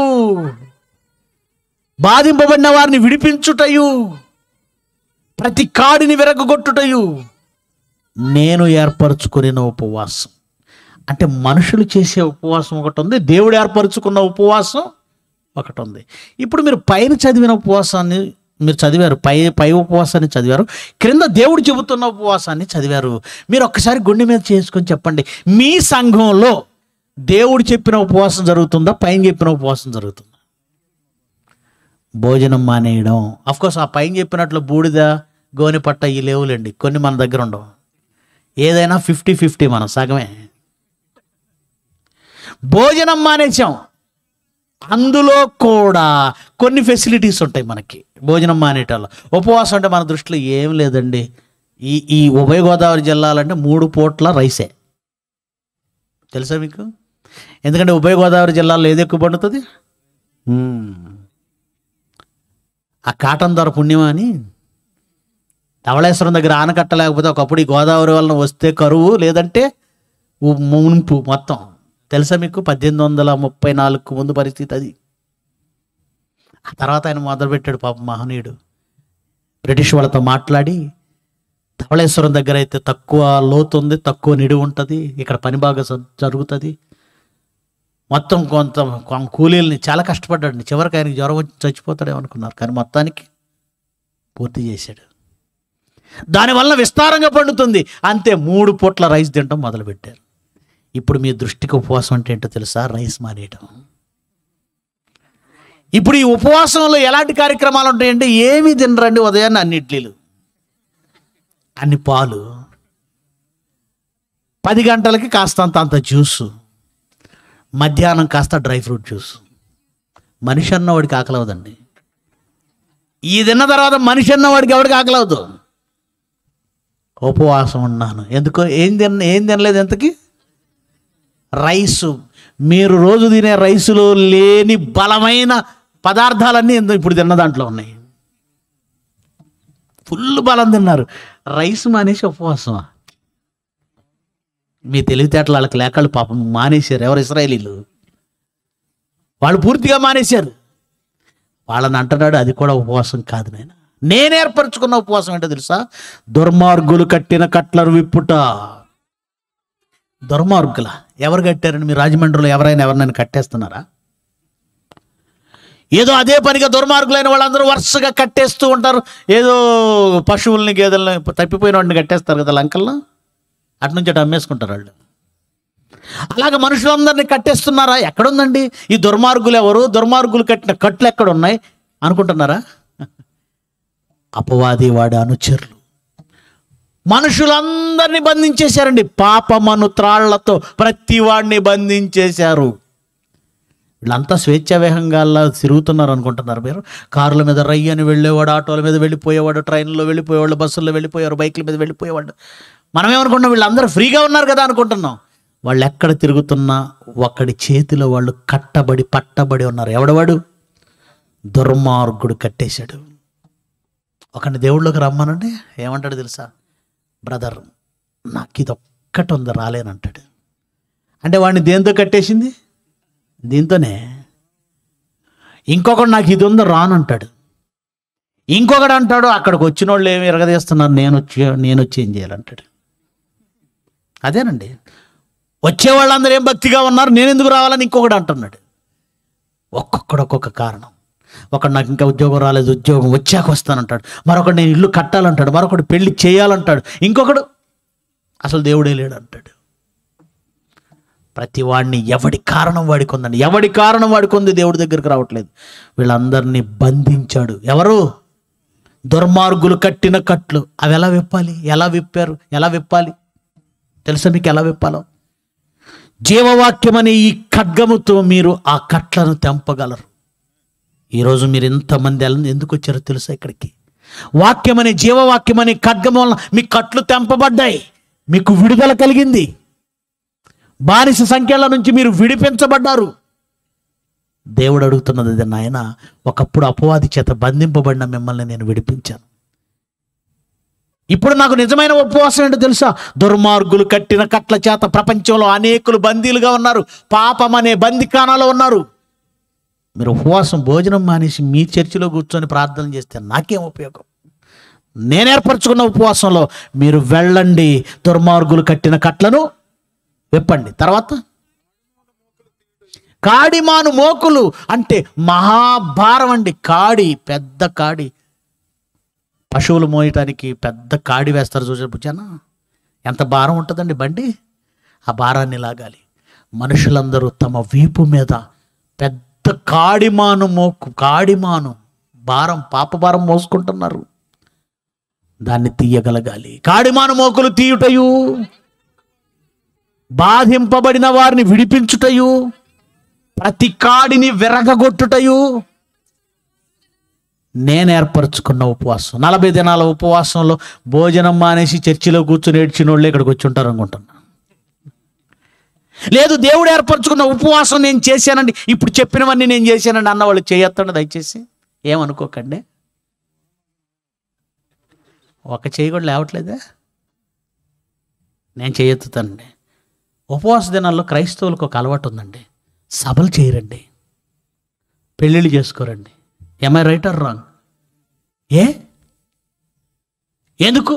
బాధింపబడిన వారిని విడిపించుటయు ప్రతి కాడిని విరగొట్టుటయు నేను ఏర్పరచుకున్న ఉపవాసం అంటే మనుషులు చేసే ఉపవాసం ఒకటి ఉంది దేవుడు ఏర్పరచుకున్న ఉపవాసం ఒకటి ఉంది ఇప్పుడు మీరు పైన చదివిన ఉపవాసాన్ని మీరు చదివారు పై పై ఉపవాసాన్ని చదివారు క్రింద దేవుడు చెబుతున్న ఉపవాసాన్ని చదివారు మీరు ఒక్కసారి గుండె మీద చేసుకొని చెప్పండి మీ సంఘంలో దేవుడు చెప్పిన ఉపవాసం జరుగుతుందా పైన చెప్పిన ఉపవాసం జరుగుతుందా భోజనం మానేయడం కోర్స్ ఆ పైన చెప్పినట్లు బూడిద గోనె పట్ట ఈ లేవులేండి కొన్ని మన దగ్గర ఉండవు ఏదైనా ఫిఫ్టీ ఫిఫ్టీ మనం సగమే భోజనం మానేసాం అందులో కూడా కొన్ని ఫెసిలిటీస్ ఉంటాయి మనకి భోజనం మానేటల్లో ఉపవాసం అంటే మన దృష్టిలో ఏం లేదండి ఈ ఈ ఉభయ గోదావరి జిల్లాలంటే మూడు పూట్ల రైసే తెలుసా మీకు ఎందుకంటే ఉభయ గోదావరి జిల్లాలో ఏది ఎక్కువ పండుతుంది మ్మ్. ఆ కాటన్ ధర పుణ్యమా అని ధవళేశ్వరం దగ్గర ఆనకట్ట లేకపోతే ఒకప్పుడు ఈ గోదావరి వలన వస్తే కరువు లేదంటే ఉ- మునుపు మొత్తం తెలుసా మీకు పద్దెనిమిది వందల ముప్పై నాలుగుకు ముందు పరిస్థితి అది ఆ తర్వాత ఆయన మొదలుపెట్టాడు పాప మహనీయుడు బ్రిటిష్ వాళ్ళతో మాట్లాడి ధవళేశ్వరం దగ్గర అయితే తక్కువ లోతు ఉంది తక్కువ నిడి ఉంటుంది ఇక్కడ పని బాగా జ- జరుగుతుంది మొత్తం కొంత కొం- కూలీల్ని చాలా కష్టపడ్డాడు చివరికి ఆయనకి జ్వరం వచ్చి చచ్చిపోతాడేమో అనుకున్నారు కానీ మొత్తానికి పూర్తి చేశాడు దానివల్ల విస్తారంగా పండుతుంది అంతే మూడు పూట్ల రైస్ తినడం మొదలుపెట్టారు ఇప్పుడు మీ దృష్టికి ఉపవాసం అంటే ఏంటో తెలుసా రైస్ మానేయటం ఇప్పుడు ఈ ఉపవాసంలో ఎలాంటి కార్యక్రమాలు ఉంటాయంటే ఏమీ తినరండి ఉదయాన్నే అన్ని ఇడ్లీలు అన్ని పాలు పది గంటలకి కాస్తంత అంత జ్యూసు మధ్యాహ్నం కాస్త డ్రై ఫ్రూట్ జ్యూస్ మనిషి అన్నవాడికి ఆకలవదండి ఈ తిన్న తర్వాత మనిషి అన్నవాడికి ఎవడికి ఆకలవదు ఉపవాసం ఉన్నాను ఎందుకో ఏం తిన్న ఏం తినలేదు ఎంతకి రైసు మీరు రోజు తినే రైసులో లేని బలమైన పదార్థాలన్నీ ఎంతో ఇప్పుడు తిన్న దాంట్లో ఉన్నాయి ఫుల్ బలం తిన్నారు రైస్ మానేసి ఉపవాసమా మీ తెలివితేటలు వాళ్ళకి లేకళ్ళు పాపం మానేశారు ఎవరు ఇస్రాయలీలు వాళ్ళు పూర్తిగా మానేశారు వాళ్ళని అంటున్నాడు అది కూడా ఉపవాసం కాదు నాయన నేను ఏర్పరచుకున్న ఉపవాసం ఏంటో తెలుసా దుర్మార్గులు కట్టిన కట్లను విప్పుట దుర్మార్గుల ఎవరు కట్టారని మీ రాజమండ్రిలో ఎవరైనా ఎవరినైనా కట్టేస్తున్నారా ఏదో అదే పనిగా దుర్మార్గులైన వాళ్ళందరూ వరుసగా కట్టేస్తూ ఉంటారు ఏదో పశువుల్ని గేదెల్ని తప్పిపోయిన వాడిని కట్టేస్తారు కదా లంకల్లో అటు నుంచి అటు అమ్మేసుకుంటారు వాళ్ళు అలాగే మనుషులందరినీ కట్టేస్తున్నారా ఎక్కడుందండి ఈ దుర్మార్గులు ఎవరు దుర్మార్గులు కట్టిన కట్లు ఎక్కడ ఉన్నాయి అనుకుంటున్నారా అపవాది వాడి అనుచరులు మనుషులందరినీ బంధించేశారండి పాపమను త్రాళ్లతో ప్రతి వాడిని బంధించేశారు వీళ్ళంతా స్వేచ్ఛావేహంగా తిరుగుతున్నారు అనుకుంటున్నారు మీరు కారుల మీద రయ్యని వెళ్ళేవాడు ఆటోల మీద వెళ్ళిపోయేవాడు ట్రైన్లో వెళ్ళిపోయేవాడు బస్సుల్లో వెళ్ళిపోయేవారు బైకుల మీద వెళ్ళిపోయేవాడు మనం ఏమనుకుంటున్నాం వీళ్ళందరూ ఫ్రీగా ఉన్నారు కదా అనుకుంటున్నాం వాళ్ళు ఎక్కడ తిరుగుతున్నా ఒకడి చేతిలో వాళ్ళు కట్టబడి పట్టబడి ఉన్నారు ఎవడవాడు దుర్మార్గుడు కట్టేశాడు ఒకడిని దేవుళ్ళలోకి రమ్మనండి ఏమంటాడు తెలుసా బ్రదర్ నాకు ఇది ఒక్కటి ఉంది రాలేనంటాడు అంటే వాడిని దేంతో కట్టేసింది దీంతోనే ఇంకొకడు నాకు ఇది ఉందో రానంటాడు ఇంకొకడు అంటాడు అక్కడికి వచ్చిన వాళ్ళు ఏమి ఎరగదీస్తున్నారు నేను వచ్చి నేను వచ్చి ఏం చేయాలంటాడు అదేనండి వచ్చే వాళ్ళందరూ ఏం భక్తిగా ఉన్నారు నేను ఎందుకు రావాలని ఇంకొకడు అంటున్నాడు ఒక్కొక్కడు ఒక్కొక్క కారణం ఒకడు నాకు ఇంకా ఉద్యోగం రాలేదు ఉద్యోగం వచ్చాక వస్తానంటాడు మరొకడు నేను ఇల్లు కట్టాలంటాడు మరొకడు పెళ్లి చేయాలంటాడు ఇంకొకడు అసలు దేవుడే లేడు అంటాడు ప్రతి వాడిని ఎవడి కారణం వాడికి ఉందండి ఎవడి కారణం వాడికి ఉంది దేవుడి దగ్గరికి రావట్లేదు వీళ్ళందరినీ బంధించాడు ఎవరు దుర్మార్గులు కట్టిన కట్లు అవి ఎలా విప్పాలి ఎలా విప్పారు ఎలా విప్పాలి తెలుసా మీకు ఎలా విప్పాలో జీవవాక్యం అనే ఈ ఖడ్గముతో మీరు ఆ కట్లను తెంపగలరు ఈరోజు మీరు ఇంతమంది ఎల- ఎందుకు వచ్చారో తెలుసా ఇక్కడికి వాక్యం అనే జీవవాక్యం అనే ఖడ్గం వలన మీ కట్లు తెంపబడ్డాయి మీకు విడుదల కలిగింది బానిస సంఖ్యల నుంచి మీరు విడిపించబడ్డారు దేవుడు అడుగుతున్నది అది నాయన ఒకప్పుడు అపవాది చేత బంధింపబడిన మిమ్మల్ని నేను విడిపించాను ఇప్పుడు నాకు నిజమైన ఉపవాసం ఏంటో తెలుసా దుర్మార్గులు కట్టిన కట్ల చేత ప్రపంచంలో అనేకులు బందీలుగా ఉన్నారు పాపం అనే బందికానాలో ఉన్నారు మీరు ఉపవాసం భోజనం మానేసి మీ చర్చిలో కూర్చొని ప్రార్థన చేస్తే నాకేం ఉపయోగం నేను ఏర్పరచుకున్న ఉపవాసంలో మీరు వెళ్ళండి దుర్మార్గులు కట్టిన కట్లను విప్పండి తర్వాత కాడిమాను మోకులు అంటే మహాభారం అండి కాడి పెద్ద కాడి పశువులు మోయటానికి పెద్ద కాడి వేస్తారు చూసే భుజాన ఎంత భారం ఉంటుందండి బండి ఆ భారాన్ని లాగాలి మనుషులందరూ తమ వీపు మీద పెద్ద కాడిమాను మోకు కాడిమాను భారం పాప భారం మోసుకుంటున్నారు దాన్ని తీయగలగాలి కాడిమాను మోకులు తీయుటయు బాధింపబడిన వారిని విడిపించుటయు ప్రతి కాడిని విరగగొట్టుటయు నేను ఏర్పరచుకున్న ఉపవాసం నలభై దినాల ఉపవాసంలో భోజనం మానేసి చర్చిలో కూర్చుని ఏడ్చిన వాళ్ళు ఇక్కడికి వచ్చి ఉంటారు అనుకుంటున్నా లేదు దేవుడు ఏర్పరచుకున్న ఉపవాసం నేను చేశానండి ఇప్పుడు చెప్పినవన్నీ నేను చేశానండి అన్న వాళ్ళు చేయొత్తండి దయచేసి ఏమనుకోకండి ఒక చేయి కూడా లేవట్లేదే నేను చేయెత్తుతానండి ఉపవాస దినాల్లో క్రైస్తవులకు ఒక అలవాటు ఉందండి సభలు చేయరండి పెళ్ళిళ్ళు చేసుకోరండి ఎంఐ రైట్ ఆర్ రాంగ్ ఏ ఎందుకు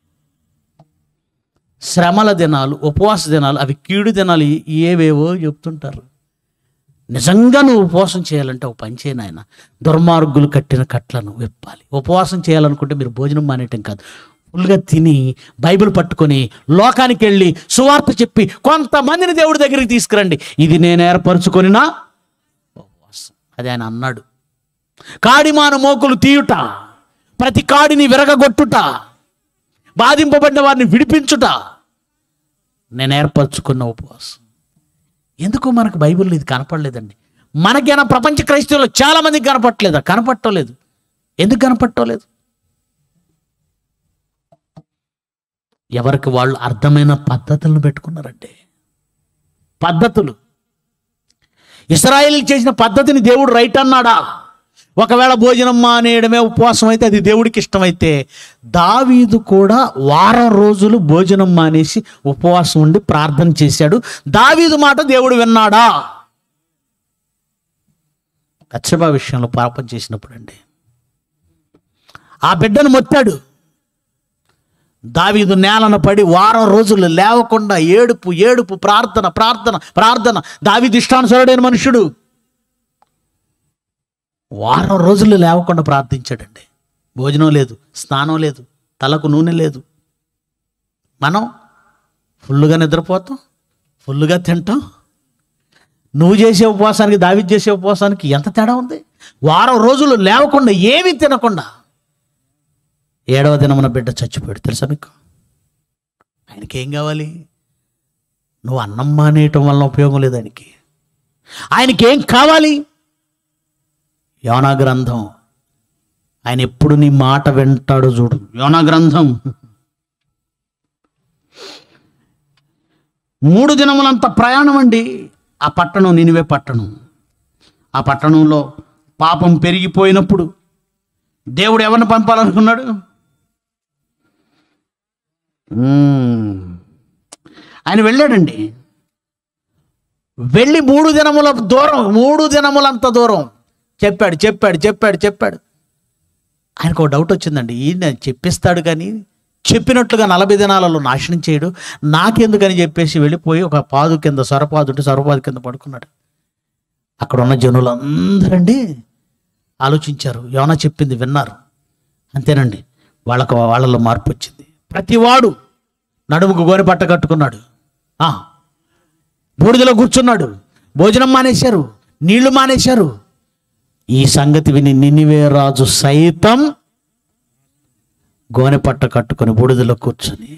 శ్రమల దినాలు ఉపవాస దినాలు అవి కీడు దినాలు ఏవేవో చెప్తుంటారు నిజంగా నువ్వు ఉపవాసం చేయాలంటే ఒక పని చేయను ఆయన దుర్మార్గులు కట్టిన కట్లను విప్పాలి ఉపవాసం చేయాలనుకుంటే మీరు భోజనం మానేయటం కాదు ఫుల్గా తిని బైబిల్ పట్టుకొని లోకానికి వెళ్ళి సువార్త చెప్పి కొంతమందిని దేవుడి దగ్గరికి తీసుకురండి ఇది నేను ఏర్పరచుకొనినా ఉపవాసం అది ఆయన అన్నాడు కాడిమాన మోకులు తీయుట ప్రతి కాడిని విరగగొట్టుట బాధింపబడిన వారిని విడిపించుట నేను ఏర్పరచుకున్న ఉపవాసం ఎందుకో మనకు బైబిల్లో ఇది కనపడలేదండి మనకైనా ప్రపంచ క్రైస్తవులు చాలా మందికి కనపట్టలేదా కనపట్టలేదు ఎందుకు కనపట్టలేదు ఎవరికి వాళ్ళు అర్థమైన పద్ధతులను పెట్టుకున్నారండి పద్ధతులు ఇస్రాయేల్ చేసిన పద్ధతిని దేవుడు రైట్ అన్నాడా ఒకవేళ భోజనం మానేయడమే ఉపవాసం అయితే అది దేవుడికి ఇష్టమైతే దావీదు కూడా వారం రోజులు భోజనం మానేసి ఉపవాసం ఉండి ప్రార్థన చేశాడు దావీదు మాట దేవుడు విన్నాడా కచ్చబా విషయంలో పాపం చేసినప్పుడు అండి ఆ బిడ్డను మొత్తాడు దావీదు నేలన పడి వారం రోజులు లేవకుండా ఏడుపు ఏడుపు ప్రార్థన ప్రార్థన ప్రార్థన దావీదు ఇష్టానుసరుడైన మనుషుడు వారం రోజులు లేవకుండా ప్రార్థించాడండి భోజనం లేదు స్నానం లేదు తలకు నూనె లేదు మనం ఫుల్లుగా నిద్రపోతాం ఫుల్లుగా తింటాం నువ్వు చేసే ఉపవాసానికి దావిద్ చేసే ఉపవాసానికి ఎంత తేడా ఉంది వారం రోజులు లేవకుండా ఏమీ తినకుండా ఏడవ దినమున బిడ్డ చచ్చిపోయాడు తెలుసా మీకు ఆయనకి ఏం కావాలి నువ్వు అన్నం మానేయటం వల్ల ఉపయోగం లేదు ఆయనకి ఆయనకి ఏం కావాలి యోనా గ్రంథం ఆయన ఎప్పుడు నీ మాట వింటాడో చూడు యోనా గ్రంథం మూడు దినములంత ప్రయాణం అండి ఆ పట్టణం నినివే పట్టణం ఆ పట్టణంలో పాపం పెరిగిపోయినప్పుడు దేవుడు ఎవరిని పంపాలనుకున్నాడు మ్మ్. ఆయన వెళ్ళాడండి వెళ్ళి మూడు దినముల దూరం మూడు దినములంత దూరం చెప్పాడు చెప్పాడు చెప్పాడు చెప్పాడు ఆయనకు ఒక డౌట్ వచ్చిందండి ఈయన చెప్పిస్తాడు కానీ చెప్పినట్లుగా నలభై దినాలలో నాశనం చేయడు నాకెందుకని చెప్పేసి వెళ్ళిపోయి ఒక పాదు కింద సొరపాదు ఉంటే సొరపాదు కింద పడుకున్నాడు అక్కడ ఉన్న జనులు అందరండి ఆలోచించారు ఏమన్నా చెప్పింది విన్నారు అంతేనండి వాళ్ళకు వాళ్ళలో మార్పు వచ్చింది ప్రతివాడు నడుముకు గోనె పట్ట కట్టుకున్నాడు ఆ, బూడిదలో కూర్చున్నాడు భోజనం మానేశారు నీళ్లు మానేశారు ఈ సంగతి విని నినివే రాజు సైతం గోనె పట్ట కట్టుకొని బూడిదలో కూర్చొని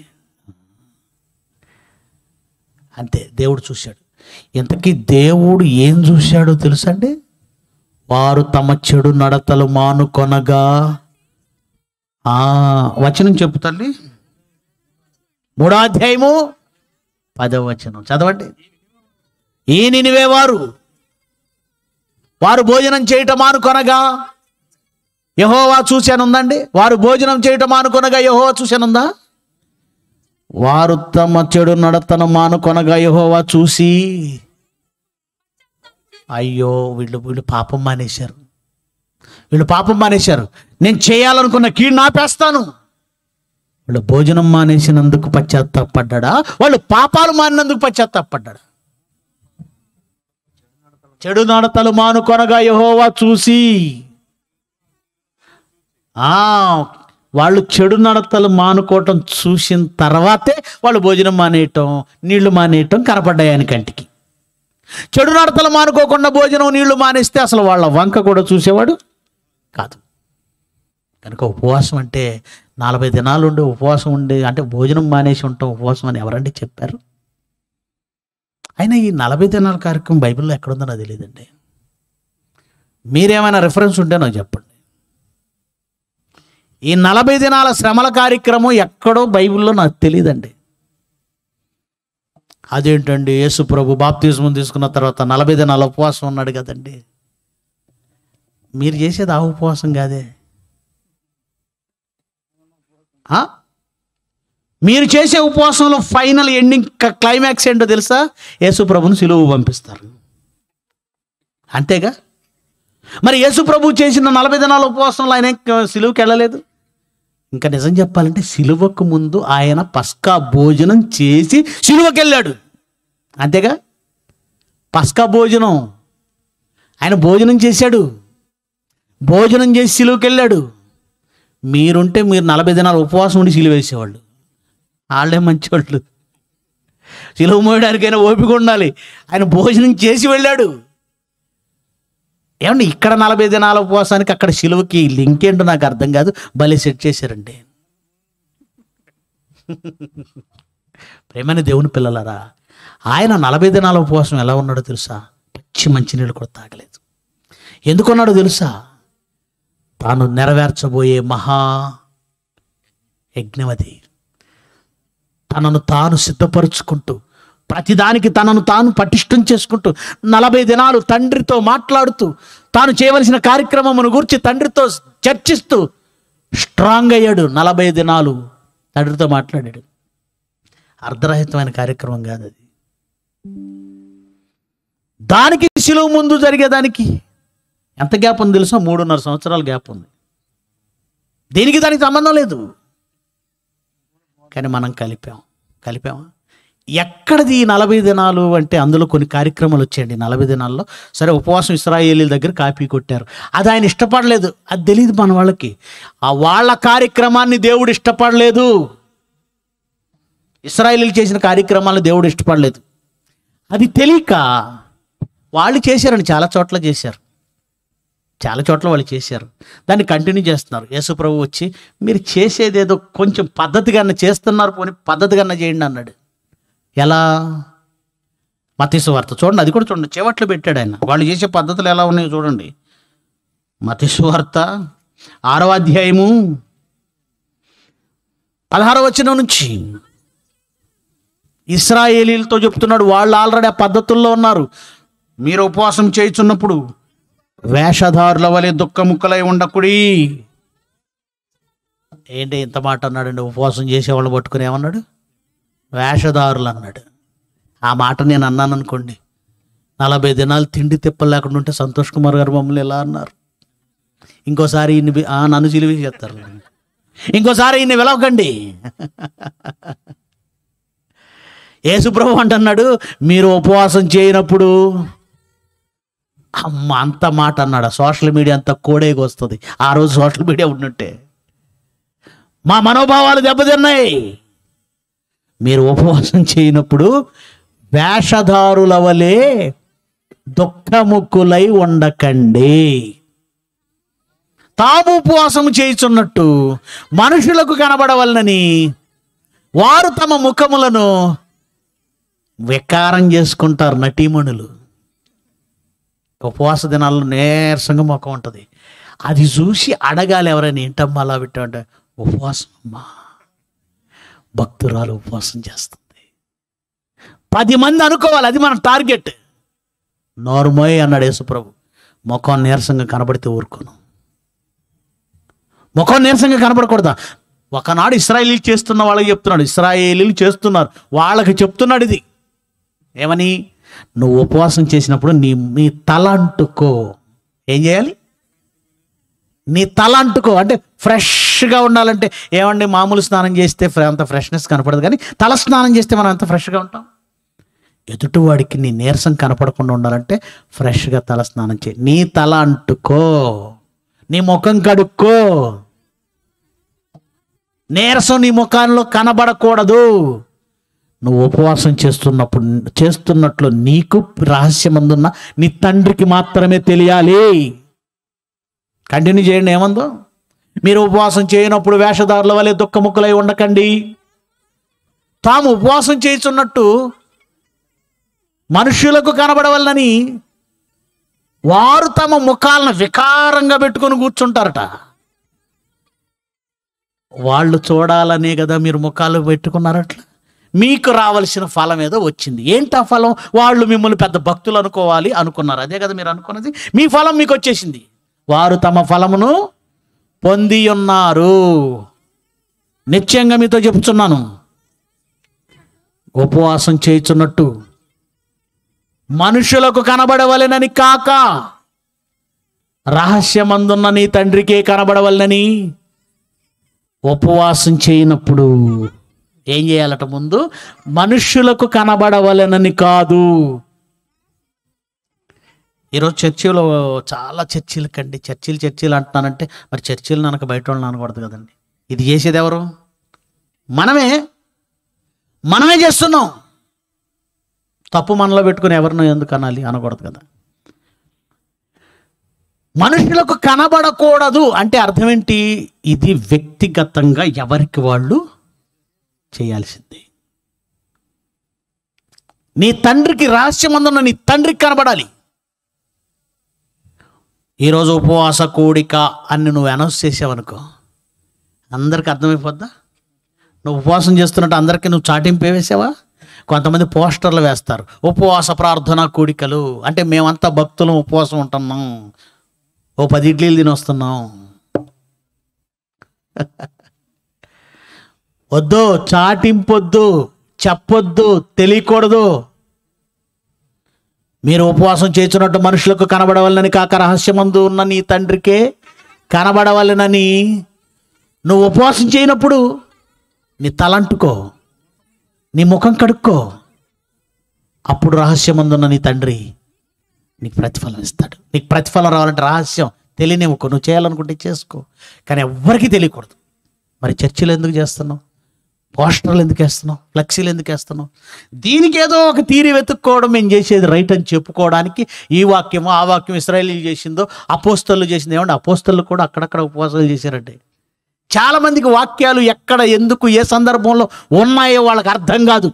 అంతే దేవుడు చూశాడు ఇంతకీ దేవుడు ఏం చూశాడో తెలుసండి వారు తమ చెడు నడతలు మానుకొనగా ఆ వచనం చెప్పు తల్లి మూడో అధ్యాయము పదవ వచనం చదవండి ఈ నినివే వారు వారు భోజనం చేయటం మానుకొనగా యహోవా చూశానుందండి వారు భోజనం చేయటం మానుకొనగా యహోవా చూశానుందా వారు తమ చెడు నడతను మానుకొనగా యహోవా చూసి అయ్యో వీళ్ళు వీళ్ళు పాపం మానేశారు వీళ్ళు పాపం మానేశారు నేను చేయాలనుకున్న కీడు నాపేస్తాను వీళ్ళు భోజనం మానేసినందుకు పశ్చాత్తాపడ్డా వాళ్ళు పాపాలు మానినందుకు పశ్చాత్తాపడ్డా చెడు నడతలు మానుకొనగా యహోవా చూసి ఆ వాళ్ళు చెడు నడతలు మానుకోవటం చూసిన తర్వాతే వాళ్ళు భోజనం మానేయటం నీళ్లు మానేయటం కనపడ్డాయి ఆయన కంటికి చెడు నడతలు మానుకోకుండా భోజనం నీళ్లు మానేస్తే అసలు వాళ్ళ వంక కూడా చూసేవాడు కాదు కనుక ఉపవాసం అంటే నలభై దినాలు ఉండి ఉపవాసం ఉండి అంటే భోజనం మానేసి ఉంటాం ఉపవాసం అని ఎవరండి చెప్పారు అయినా ఈ నలభై దినాల కార్యక్రమం బైబిల్లో ఎక్కడుందో నాకు తెలియదండి మీరేమైనా రిఫరెన్స్ ఉంటే నాకు చెప్పండి ఈ నలభై దినాల శ్రమల కార్యక్రమం ఎక్కడో బైబిల్లో నాకు తెలియదండి అదేంటండి యేసు ప్రభు బాప్తిజం తీసుకున్న తర్వాత నలభై దినాల ఉపవాసం ఉన్నాడు కదండి మీరు చేసేది ఆ ఉపవాసం కాదే ఆ? మీరు చేసే ఉపవాసంలో ఫైనల్ ఎండింగ్ క్లైమాక్స్ ఏంటో తెలుసా యేసు ప్రభుని సిలువు పంపిస్తారు అంతేగా మరి యేసు ప్రభు చేసిన నలభై దినాల ఉపవాసంలో ఆయన ఏం సిలువుకి వెళ్ళలేదు ఇంకా నిజం చెప్పాలంటే సిలువకు ముందు ఆయన పస్కా భోజనం చేసి సిలువకి వెళ్ళాడు అంతేగా పస్కా భోజనం ఆయన భోజనం చేశాడు భోజనం చేసి సిలువకి వెళ్ళాడు మీరుంటే మీరు నలభై దినాలు ఉపవాసం ఉండి సిలువ వేసేవాళ్ళు వాళ్ళే మంచివాళ్ళు సిలువ మోయడానికైనా ఓపిక ఉండాలి ఆయన భోజనం చేసి వెళ్ళాడు ఏమండి ఇక్కడ నలభై దినాల ఉపవాసానికి అక్కడ సిలువకి లింక్ ఏంటో నాకు అర్థం కాదు భలే సెట్ చేశారండి ప్రేమైన దేవుని పిల్లలరా ఆయన నలభై దినాల ఉపవాసం ఎలా ఉన్నాడో తెలుసా పచ్చి మంచినీళ్ళు కూడా తాగలేదు ఎందుకున్నాడో తెలుసా తాను నెరవేర్చబోయే మహా యజ్ఞవది తనను తాను సిద్ధపరుచుకుంటూ ప్రతిదానికి తనను తాను పటిష్టం చేసుకుంటూ నలభై దినాలు తండ్రితో మాట్లాడుతూ తాను చేయవలసిన కార్యక్రమమును గురించి తండ్రితో చర్చిస్తూ స్ట్రాంగ్ అయ్యాడు నలభై దినాలు తండ్రితో మాట్లాడాడు అర్ధరహితమైన కార్యక్రమం కాదు అది దానికి శిలువ ముందు జరిగేదానికి ఎంత గ్యాప్ ఉంది తెలుసా మూడున్నర సంవత్సరాల గ్యాప్ ఉంది దీనికి దానికి సంబంధం లేదు కానీ మనం కలిపాం కలిపామా ఎక్కడిది ఈ నలభై దినాలు అంటే అందులో కొన్ని కార్యక్రమాలు వచ్చాయండి నలభై దినాల్లో సరే ఉపవాసం ఇస్రాయేలీల దగ్గర కాపీ కొట్టారు అది ఆయన ఇష్టపడలేదు అది తెలియదు మన వాళ్ళకి ఆ వాళ్ళ కార్యక్రమాన్ని దేవుడు ఇష్టపడలేదు ఇస్రాయేలీలు చేసిన కార్యక్రమాలను దేవుడు ఇష్టపడలేదు అది తెలియక వాళ్ళు చేశారండి చాలా చోట్ల చేశారు చాలా చోట్ల వాళ్ళు చేశారు దాన్ని కంటిన్యూ చేస్తున్నారు యేసు ప్రభు వచ్చి మీరు చేసేది ఏదో కొంచెం పద్ధతిగా చేస్తున్నారు పోనీ పద్ధతిగా చేయండి అన్నాడు ఎలా మతీసు వార్త చూడండి అది కూడా చూడండి చివట్లు పెట్టాడు ఆయన వాళ్ళు చేసే పద్ధతులు ఎలా ఉన్నాయో చూడండి మతీసు వార్త ఆరవ అధ్యాయము పదహారవ వచనం నుంచి ఇస్రాయేలీలతో చెప్తున్నాడు వాళ్ళు ఆల్రెడీ ఆ పద్ధతుల్లో ఉన్నారు మీరు ఉపవాసం చేయుచున్నప్పుడు వేషధారుల వలె దుఃఖముక్కలై ఉండకుడి ఏంటి ఇంత మాట అన్నాడండి ఉపవాసం చేసేవాళ్ళు పట్టుకుని ఏమన్నాడు వేషధారులు అన్నాడు ఆ మాట నేను అన్నాను అనుకోండి నలభై దినాలు తిండి తిప్పలు లేకుండా ఉంటే సంతోష్ కుమార్ గారు మమ్మల్ని ఎలా అన్నారు ఇంకోసారి ఈయన్ని పి- ఆ, నన్ను చిలివి చేస్తారు ఇంకోసారి ఈయన్ని విలవకండి యేసుప్రభు అంటున్నాడు మీరు ఉపవాసం చేయనప్పుడు అమ్మ అంత మాట అన్నాడు సోషల్ మీడియా అంతా కోడేకి వస్తుంది ఆ రోజు సోషల్ మీడియా ఉన్నట్టే మా మనోభావాలు దెబ్బతిన్నాయి మీరు ఉపవాసం చేయనప్పుడు వేషధారుల వలె దుఃఖముక్కులై ఉండకండి తాము ఉపవాసం చేయుచున్నట్టు మనుషులకు కనబడవలనని వారు తమ ముఖములను వికారం చేసుకుంటారు నటీమణులు ఉపవాస దినాల్లో నీరసంగా ముఖం ఉంటుంది అది చూసి అడగాలి ఎవరైనా ఏంటమ్మా అలా పెట్టామంటే ఉపవాసం అమ్మా భక్తురాలు ఉపవాసం చేస్తుంది పది మంది అనుకోవాలి అది మన టార్గెట్ నోర్మోయ్ అన్నాడు యేసుప్రభు ముఖం నీరసంగా కనబడితే ఊరుకోను ముఖం నీరసంగా కనబడకూడదా ఒకనాడు ఇస్రాయేలీలు చేస్తున్న వాళ్ళకి చెప్తున్నాడు ఇస్రాయేలీలు చేస్తున్నారు వాళ్ళకి చెప్తున్నాడు ఇది ఏమని నువ్వు ఉపవాసం చేసినప్పుడు నీ నీ తల అంటుకో ఏం చేయాలి నీ తల అంటుకో అంటే ఫ్రెష్గా ఉండాలంటే ఏమండి మామూలు స్నానం చేస్తే ఫ్రె- అంత ఫ్రెష్నెస్ కనపడదు కానీ తల స్నానం చేస్తే మనం ఎంత ఫ్రెష్గా ఉంటాం ఎదుటివాడికి నీ నీరసం కనపడకుండా ఉండాలంటే ఫ్రెష్గా తల స్నానం చేయి నీ తల అంటుకో నీ ముఖం కడుక్కో నీరసం నీ ముఖంలో కనబడకూడదు నువ్వు ఉపవాసం చేస్తున్నప్పుడు చేస్తున్నట్లు నీకు రహస్యమందున్న నీ తండ్రికి మాత్రమే తెలియాలి కంటిన్యూ చేయండి ఏమందో మీరు ఉపవాసం చేయనప్పుడు వేషధారుల వలె దుఃఖముక్కులై ఉండకండి తాము ఉపవాసం చేయుచున్నట్టు మనుష్యులకు కనబడవలనని వారు తమ ముఖాలను వికారంగా పెట్టుకొని కూర్చుంటారట వాళ్ళు చూడాలనే కదా మీరు ముఖాలు పెట్టుకున్నారట్లా మీకు రావాల్సిన ఫలం ఏదో వచ్చింది ఏంటి ఆ ఫలం వాళ్ళు మిమ్మల్ని పెద్ద భక్తులు అనుకోవాలి అనుకున్నారు అదే కదా మీరు అనుకున్నది మీ ఫలం మీకు వచ్చేసింది వారు తమ ఫలమును పొంది ఉన్నారు నిశ్చయంగా మీతో చెప్తున్నాను ఉపవాసం చేయుచున్నట్టు మనుషులకు కనబడవలెనని కాక రహస్యమందున్న నీ తండ్రికే కనబడవలనని ఉపవాసం చేయనప్పుడు ఏం చేయాలట ముందు మనుష్యులకు కనబడవలెనని కాదు ఈరోజు చర్చిలో చాలా చర్చిలు కండి చర్చిలు చర్చిలు అంటున్నానంటే మరి చర్చిలు ననక బయట వాళ్ళని అనకూడదు కదండి ఇది చేసేది ఎవరు మనమే మనమే చేస్తున్నాం తప్పు మనలో పెట్టుకుని ఎవరినో ఎందుకు అనాలి అనకూడదు కదా మనుషులకు కనబడకూడదు అంటే అర్థం ఏంటి ఇది వ్యక్తిగతంగా ఎవరికి వాళ్ళు చేయాల్సింది నీ తండ్రికి రహస్యమందున్న నీ తండ్రికి కనబడాలి ఈరోజు ఉపవాస కూడిక అని నువ్వు అనౌన్స్ చేసావనుకో అందరికి అర్థమైపోద్దా నువ్వు ఉపవాసం చేస్తున్నట్టు అందరికీ నువ్వు చాటింపు వేసావా కొంతమంది పోస్టర్లు వేస్తారు ఉపవాస ప్రార్థన కూడికలు అంటే మేమంతా భక్తులం ఉపవాసం ఉంటున్నాం ఓ పది ఇడ్లీలు తిని వస్తున్నాం వద్దు చాటింపొద్దు చెప్పొద్దు తెలియకూడదు మీరు ఉపవాసం చేస్తున్నట్టు మనుషులకు కనబడవలనని కాక రహస్యమందు ఉన్న నీ తండ్రికే కనబడవలనని నువ్వు ఉపవాసం చేయనప్పుడు నీ తలంటుకో నీ ముఖం కడుక్కో అప్పుడు రహస్యమందున్న నీ తండ్రి నీకు ప్రతిఫలం ఇస్తాడు నీకు ప్రతిఫలం రావాలంటే రహస్యం తెలియనివ్వకు నువ్వు చేయాలనుకుంటే చేసుకో కానీ ఎవ్వరికీ తెలియకూడదు మరి చర్చిలు ఎందుకు చేస్తున్నావు పోస్టర్లు ఎందుకు వేస్తున్నావు ఫ్లెక్సీలు ఎందుకు వేస్తున్నావు దీనికి ఏదో ఒక తీరి వెతుక్కోవడం మేము చేసేది రైట్ అని చెప్పుకోవడానికి ఈ వాక్యమో ఆ వాక్యం ఇస్రాయలీలు చేసిందో అపోస్తలు చేసిందో ఏమంటే అపోస్తలు కూడా అక్కడక్కడ ఉపవాసాలు చేశారంటే చాలా మందికి వాక్యాలు ఎక్కడ ఎందుకు ఏ సందర్భంలో ఉన్నాయో వాళ్ళకి అర్థం కాదు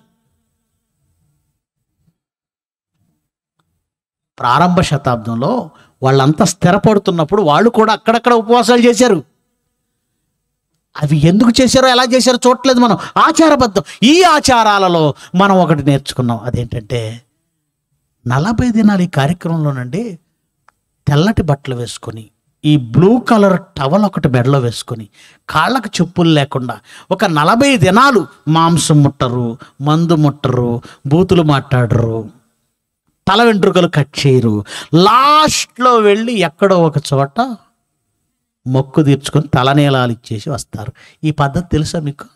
ప్రారంభ శతాబ్దంలో వాళ్ళంతా స్థిరపడుతున్నప్పుడు వాళ్ళు కూడా అక్కడక్కడ ఉపవాసాలు చేశారు అవి ఎందుకు చేశారో ఎలా చేశారో చూడట్లేదు మనం ఆచారబద్ధం ఈ ఆచారాలలో మనం ఒకటి నేర్చుకున్నాం అదేంటంటే నలభై దినాలు ఈ కార్యక్రమంలోనండి తెల్లటి బట్టలు వేసుకొని ఈ బ్లూ కలర్ టవల్ ఒకటి మెడలో వేసుకొని కాళ్ళకు చెప్పులు లేకుండా ఒక నలభై దినాలు మాంసం ముట్టరు మందు ముట్టరు బూతులు మాట్లాడరు తల వెంట్రుకలు కట్ చేయరు లాస్ట్లో వెళ్ళి ఎక్కడో ఒక చోట మొక్కు తీర్చుకొని తలనీలాలు ఇచ్చేసి వస్తారు ఈ పద్ధతి తెలుసా మీకు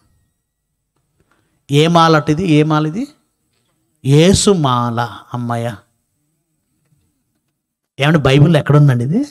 ఏ మాలటిది ఏ మాల ఇది ఏసు మాల అమ్మాయ ఏమంటే బైబిల్ ఎక్కడుందండి ఇది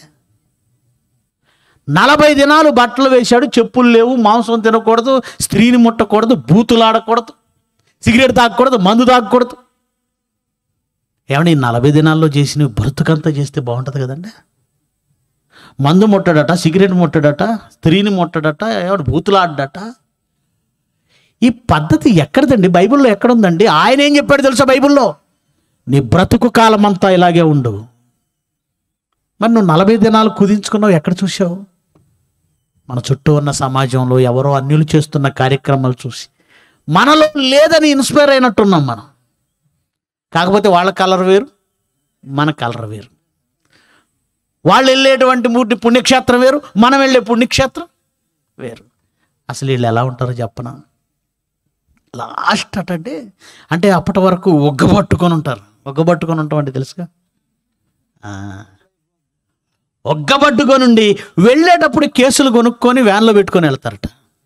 నలభై దినాలు బట్టలు వేశాడు చెప్పులు లేవు మాంసం తినకూడదు స్త్రీని ముట్టకూడదు బూతులు ఆడకూడదు సిగరెట్ తాగకూడదు మందు తాగకూడదు ఏమంటే ఈ నలభై దినాల్లో చేసిన బ్రతుకంతా చేస్తే బాగుంటుంది కదండి మందు ముట్టడట సిగరెట్ ముట్టడట స్త్రీని ముట్టడట ఏమంటే బూతులు ఆడడట ఈ పద్ధతి ఎక్కడదండి బైబిల్లో ఎక్కడుందండి ఆయన ఏం చెప్పాడు తెలుసా బైబిల్లో నీ బ్రతుకు కాలం అంతా ఇలాగే ఉండు మరి నువ్వు నలభై దినాలు కుదించుకున్నావు ఎక్కడ చూసావు మన చుట్టూ ఉన్న సమాజంలో ఎవరో అన్యులు చేస్తున్న కార్యక్రమాలు చూసి మనలో లేదని ఇన్స్పైర్ అయినట్టున్నాం మనం కాకపోతే వాళ్ళ కలర్ వేరు మన కలర్ వేరు వాళ్ళు వెళ్ళేటువంటి మూర్తి పుణ్యక్షేత్రం వేరు మనం వెళ్ళే పుణ్యక్షేత్రం వేరు అసలు వీళ్ళు ఎలా ఉంటారో చెప్పనా లాస్ట్ అటంటే అంటే అప్పటి వరకు ఒగ్గబట్టుకొని ఉంటారు ఒగ్గబట్టుకొని ఉంటాం అంటే తెలుసుగా ఆ. ఒగ్గబట్టుకొని ఉండి వెళ్ళేటప్పుడు కేసులు కొనుక్కొని వ్యాన్లో పెట్టుకొని వెళ్తారట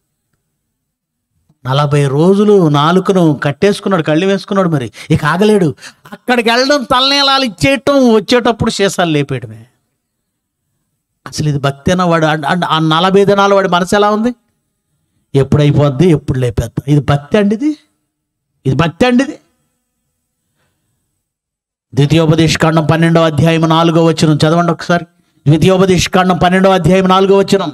నలభై రోజులు నాలుకను కట్టేసుకున్నాడు కళ్ళు వేసుకున్నాడు మరి ఇక ఆగలేడు అక్కడికి వెళ్ళడం తలనీలాలు ఇచ్చేయటం వచ్చేటప్పుడు శేషాలు లేపేయడమే అసలు ఇది భక్తి అన్న వాడు అన్- అన్- ఆ నలభై దినాలు వాడి మనసు ఎలా ఉంది ఎప్పుడు అయిపోద్ది ఎప్పుడు లేపేద్దాం ఇది భక్తి అండి ఇది ఇది భక్తి అండి ఇది ద్వితీయోపదేశకాండం పన్నెండవ అధ్యాయం నాలుగో వచనం చదవండి ఒకసారి ద్వితీయోపదేశకాండం పన్నెండవ అధ్యాయం నాలుగో వచనం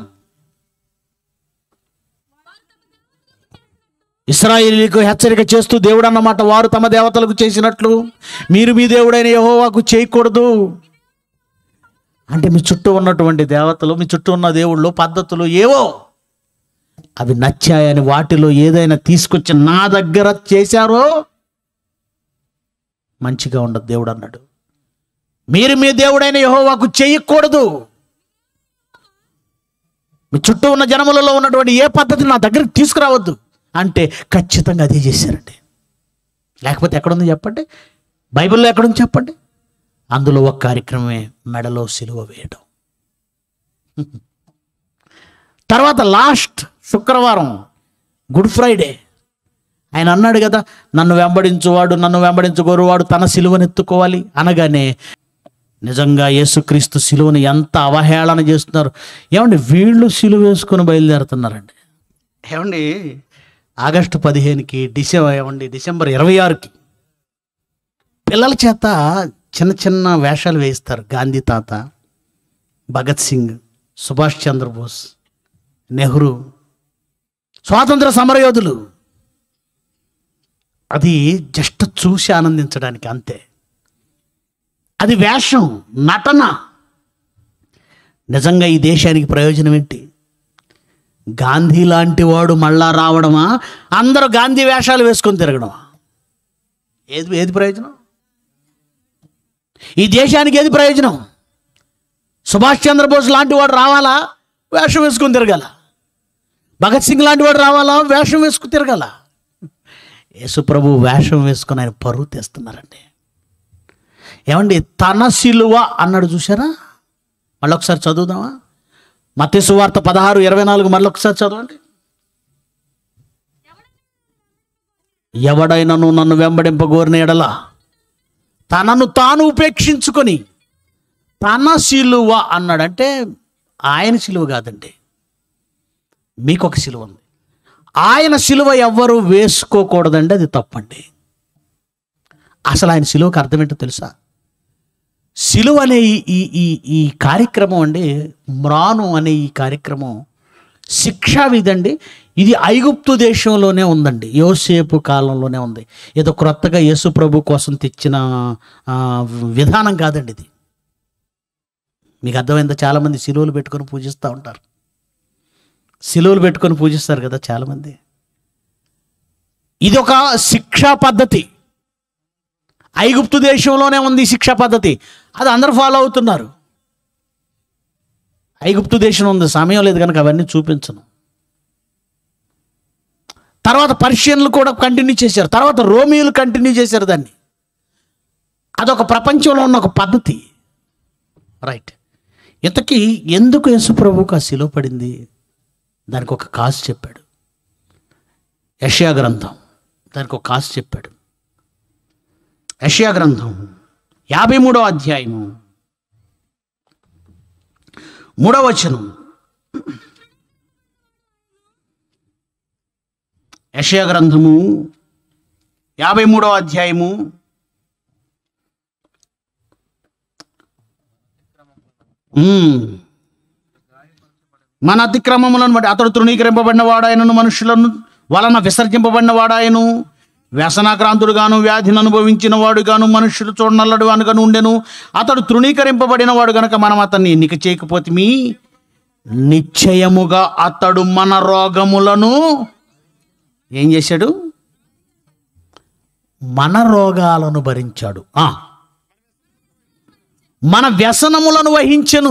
ఇస్రాయేలీలకు హెచ్చరిక చేస్తూ దేవుడు అన్నమాట వారు తమ దేవతలకు చేసినట్లు మీరు మీ దేవుడైన యెహోవాకు చేయకూడదు అంటే మీ చుట్టూ ఉన్నటువంటి దేవతలు మీ చుట్టూ ఉన్న దేవుళ్ళు పద్ధతులు ఏవో అవి నచ్చాయని వాటిలో ఏదైనా తీసుకొచ్చి నా దగ్గర చేశారో మంచిగా ఉండదు దేవుడు అన్నాడు మీరు మీ దేవుడైన యెహోవాకు చేయకూడదు మీ చుట్టూ ఉన్న జనములలో ఉన్నటువంటి ఏ పద్ధతి నా దగ్గరికి తీసుకురావద్దు అంటే ఖచ్చితంగా అదే చేశారండి లేకపోతే ఎక్కడుంది చెప్పండి బైబిల్లో ఎక్కడుంది చెప్పండి అందులో ఒక కార్యక్రమమే మెడలో సిలువ వేయడం తర్వాత లాస్ట్ శుక్రవారం గుడ్ ఫ్రైడే ఆయన అన్నాడు కదా నన్ను వెంబడించువాడు నన్ను వెంబడించుకోరువాడు తన సిలువను ఎత్తుకోవాలి అనగానే నిజంగా యేసుక్రీస్తు సిలువను ఎంత అవహేళన చేస్తున్నారు ఏమండి వీళ్ళు సిలువ వేసుకొని బయలుదేరుతున్నారండి ఏమండి ఆగస్టు పదిహేనుకి డిసెంబర్ ఏమండి డిసెంబర్ ఇరవై ఆరుకి పిల్లల చేత చిన్న చిన్న వేషాలు వేయిస్తారు గాంధీ తాత భగత్ సింగ్ సుభాష్ చంద్రబోస్ నెహ్రూ స్వాతంత్ర సమరయోధులు అది జస్ట్ చూసి ఆనందించడానికి అంతే అది వేషం నటన నిజంగా ఈ దేశానికి ప్రయోజనం ఏంటి గాంధీ లాంటి వాడు మళ్ళా రావడమా అందరూ గాంధీ వేషాలు వేసుకొని తిరగడమా ఏది ఏది ప్రయోజనం ఈ దేశానికి ఏది ప్రయోజనం సుభాష్ చంద్రబోస్ లాంటి వాడు రావాలా వేషం వేసుకొని తిరగాల భగత్ సింగ్ లాంటి వాడు రావాలా వేషం వేసుకుని తిరగాల యేసుప్రభు వేషం వేసుకొని ఆయన పరువు తెస్తున్నారండి ఏమండి తన సిలువ అన్నాడు చూసారా మళ్ళీ ఒకసారి చదువుదామా మత్స్సు వార్త పదహారు ఇరవై నాలుగు మళ్ళీ ఒకసారి చదవండి ఎవడైనను నన్ను వెంబడింపగోరిన ఎడల తనను తాను ఉపేక్షించుకొని తన సిలువ అన్నాడంటే ఆయన సిలువ కాదండి మీకు ఒక సిలువ ఉంది ఆయన సిలువ ఎవ్వరు వేసుకోకూడదండి అది తప్పండి అసలు ఆయన సిలువకు అర్థం ఏంటో తెలుసా సిలువ అనే ఈ ఈ ఈ ఈ కార్యక్రమం అండి మ్రాను అనే ఈ కార్యక్రమం శిక్షా విధండి ఇది ఐగుప్తు దేశంలోనే ఉందండి యోసేపు కాలంలోనే ఉంది ఏదో క్రొత్తగా యేసు ప్రభు కోసం తెచ్చిన ఆ, విధానం కాదండి ఇది మీకు అర్థమైందా చాలామంది సిలువలు పెట్టుకొని పూజిస్తూ ఉంటారు సిలువలు పెట్టుకొని పూజిస్తారు కదా చాలామంది ఇది ఒక శిక్షా పద్ధతి ఐగుప్తు దేశంలోనే ఉంది ఈ శిక్షా పద్ధతి అది అందరూ ఫాలో అవుతున్నారు ఐగుప్తు దేశం ఉంది సమయం లేదు కనుక అవన్నీ చూపించను తర్వాత పర్షియన్లు కూడా కంటిన్యూ చేశారు తర్వాత రోమియోలు కంటిన్యూ చేశారు దాన్ని అదొక ప్రపంచంలో ఉన్న ఒక పద్ధతి రైట్ ఇంతకీ ఎందుకు యేసుప్రభువుకు ఆ శిలువ పడింది దానికి ఒక కాసు చెప్పాడు యష్యా గ్రంథం దానికి ఒక కాసు చెప్పాడు యష్యా గ్రంథం యాభై మూడో అధ్యాయము మూడవ వచనం యషయ గ్రంథము యాభై మూడవ అధ్యాయము ఉమ్. మన అతిక్రమములను బట్టి అతడు తృణీకరింపబడిన వాడాయనను మనుషులను వలన విసర్జింపబడిన వాడాయను వ్యసనాక్రాంతుడుగాను వ్యాధిని అనుభవించిన వాడుగాను మనుషులు చూడనల్లడు అనుగాను ఉండెను అతడు తృణీకరింపబడిన వాడు గనక మనం అతన్ని ఎన్నిక చేయకపోతే మీ నిశ్చయముగా అతడు మన రోగములను ఏం చేశాడు మన రోగాలను భరించాడు ఆ. మన వ్యసనములను వహించెను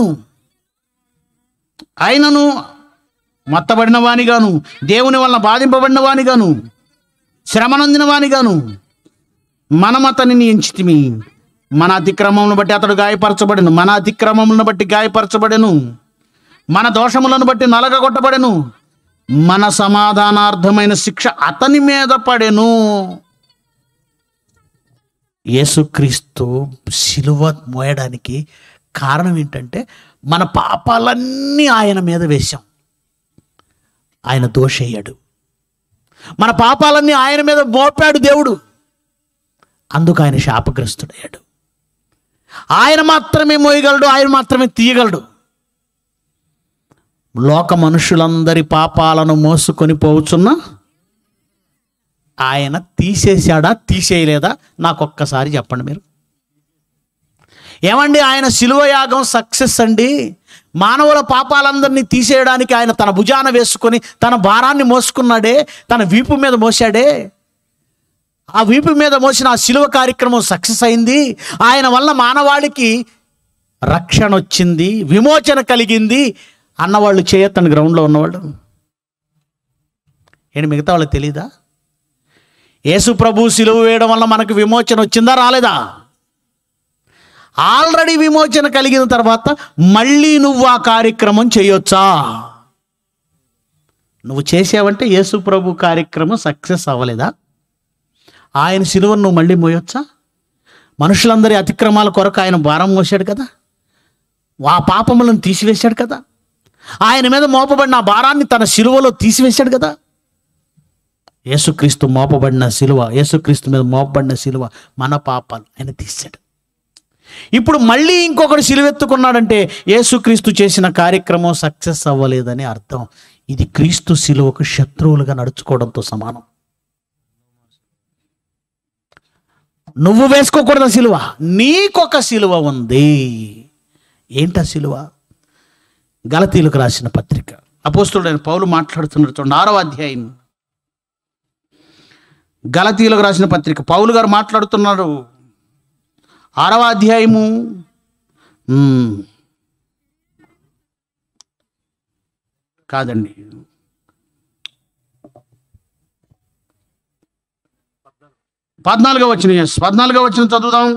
ఆయనను మత్తబడిన వానిగాను దేవుని వలన బాధింపబడిన వానిగాను శ్రమనందిన వానిగాను మనం అతనిని ఎంచితిమి మన అతిక్రమములను బట్టి అతడు గాయపరచబడెను మన అతిక్రమములను బట్టి గాయపరచబడెను మన దోషములను బట్టి నలగగొట్టబడెను మన సమాధానార్థమైన శిక్ష అతని మీద పడెను యేసుక్రీస్తు శిలువ మోయడానికి కారణం ఏంటంటే మన పాపాలన్నీ ఆయన మీద వేశాం ఆయన దోషయ్యాడు మన పాపాలన్నీ ఆయన మీద మోపాడు దేవుడు అందుకు ఆయన శాపగ్రస్తుడయ్యాడు ఆయన మాత్రమే మోయగలడు ఆయన మాత్రమే తీయగలడు లోక మనుషులందరి పాపాలను మోసుకొని పోవచ్చున్న ఆయన తీసేశాడా తీసేయలేదా నాకు ఒక్కసారి చెప్పండి మీరు ఏమండి ఆయన శిలువ యాగం సక్సెస్ అండి మానవుల పాపాలందరినీ తీసేయడానికి ఆయన తన భుజాన వేసుకొని తన భారాన్ని మోసుకున్నాడే తన వీపు మీద మోసాడే ఆ వీపు మీద మోసిన ఆ శిలువ కార్యక్రమం సక్సెస్ అయింది ఆయన వల్ల మానవాళికి రక్షణ వచ్చింది విమోచన కలిగింది అన్నవాళ్ళు చేయొద్దని గ్రౌండ్లో ఉన్నవాళ్ళు ఏంటి మిగతా వాళ్ళకి తెలీదా యేసు ప్రభు సిలువ వేయడం వల్ల మనకు విమోచన వచ్చిందా రాలేదా ఆల్రెడీ విమోచన కలిగిన తర్వాత మళ్ళీ నువ్వు ఆ కార్యక్రమం చేయొచ్చా నువ్వు చేసావంటే యేసు ప్రభు కార్యక్రమం సక్సెస్ అవ్వలేదా ఆయన సిలువను నువ్వు మళ్ళీ మోయొచ్చా మనుషులందరి అతిక్రమాల కొరకు ఆయన భారం మోసాడు కదా ఆ పాపములను తీసివేశాడు కదా ఆయన మీద మోపబడిన ఆ భారాన్ని తన సిలువలో తీసివేశాడు కదా యేసుక్రీస్తు మోపబడిన సిలువ యేసుక్రీస్తు మీద మోపబడిన సిలువ మన పాపాలు ఆయన తీశాడు ఇప్పుడు మళ్ళీ ఇంకొకడు సిలువెత్తుకున్నాడంటే యేసుక్రీస్తు చేసిన కార్యక్రమం సక్సెస్ అవ్వలేదని అర్థం ఇది క్రీస్తు సిలువకు శత్రువులుగా నడుచుకోవడంతో సమానం నువ్వు వేసుకోకూడదు సిలువ నీకొక సిలువ ఉంది ఏంటా సిలువ గలతీలకు రాసిన పత్రిక అపోస్తుడైన పౌలు మాట్లాడుతున్నాడు చూడండి ఆరవ అధ్యాయం గలతీలకు రాసిన పత్రిక పౌలు గారు మాట్లాడుతున్నారు ఆరవ అధ్యాయము మ్మ్. కాదండి పద్నాలుగో వచ్చిన ఎస్ పద్నాలుగో వచ్చిన చదువుదాం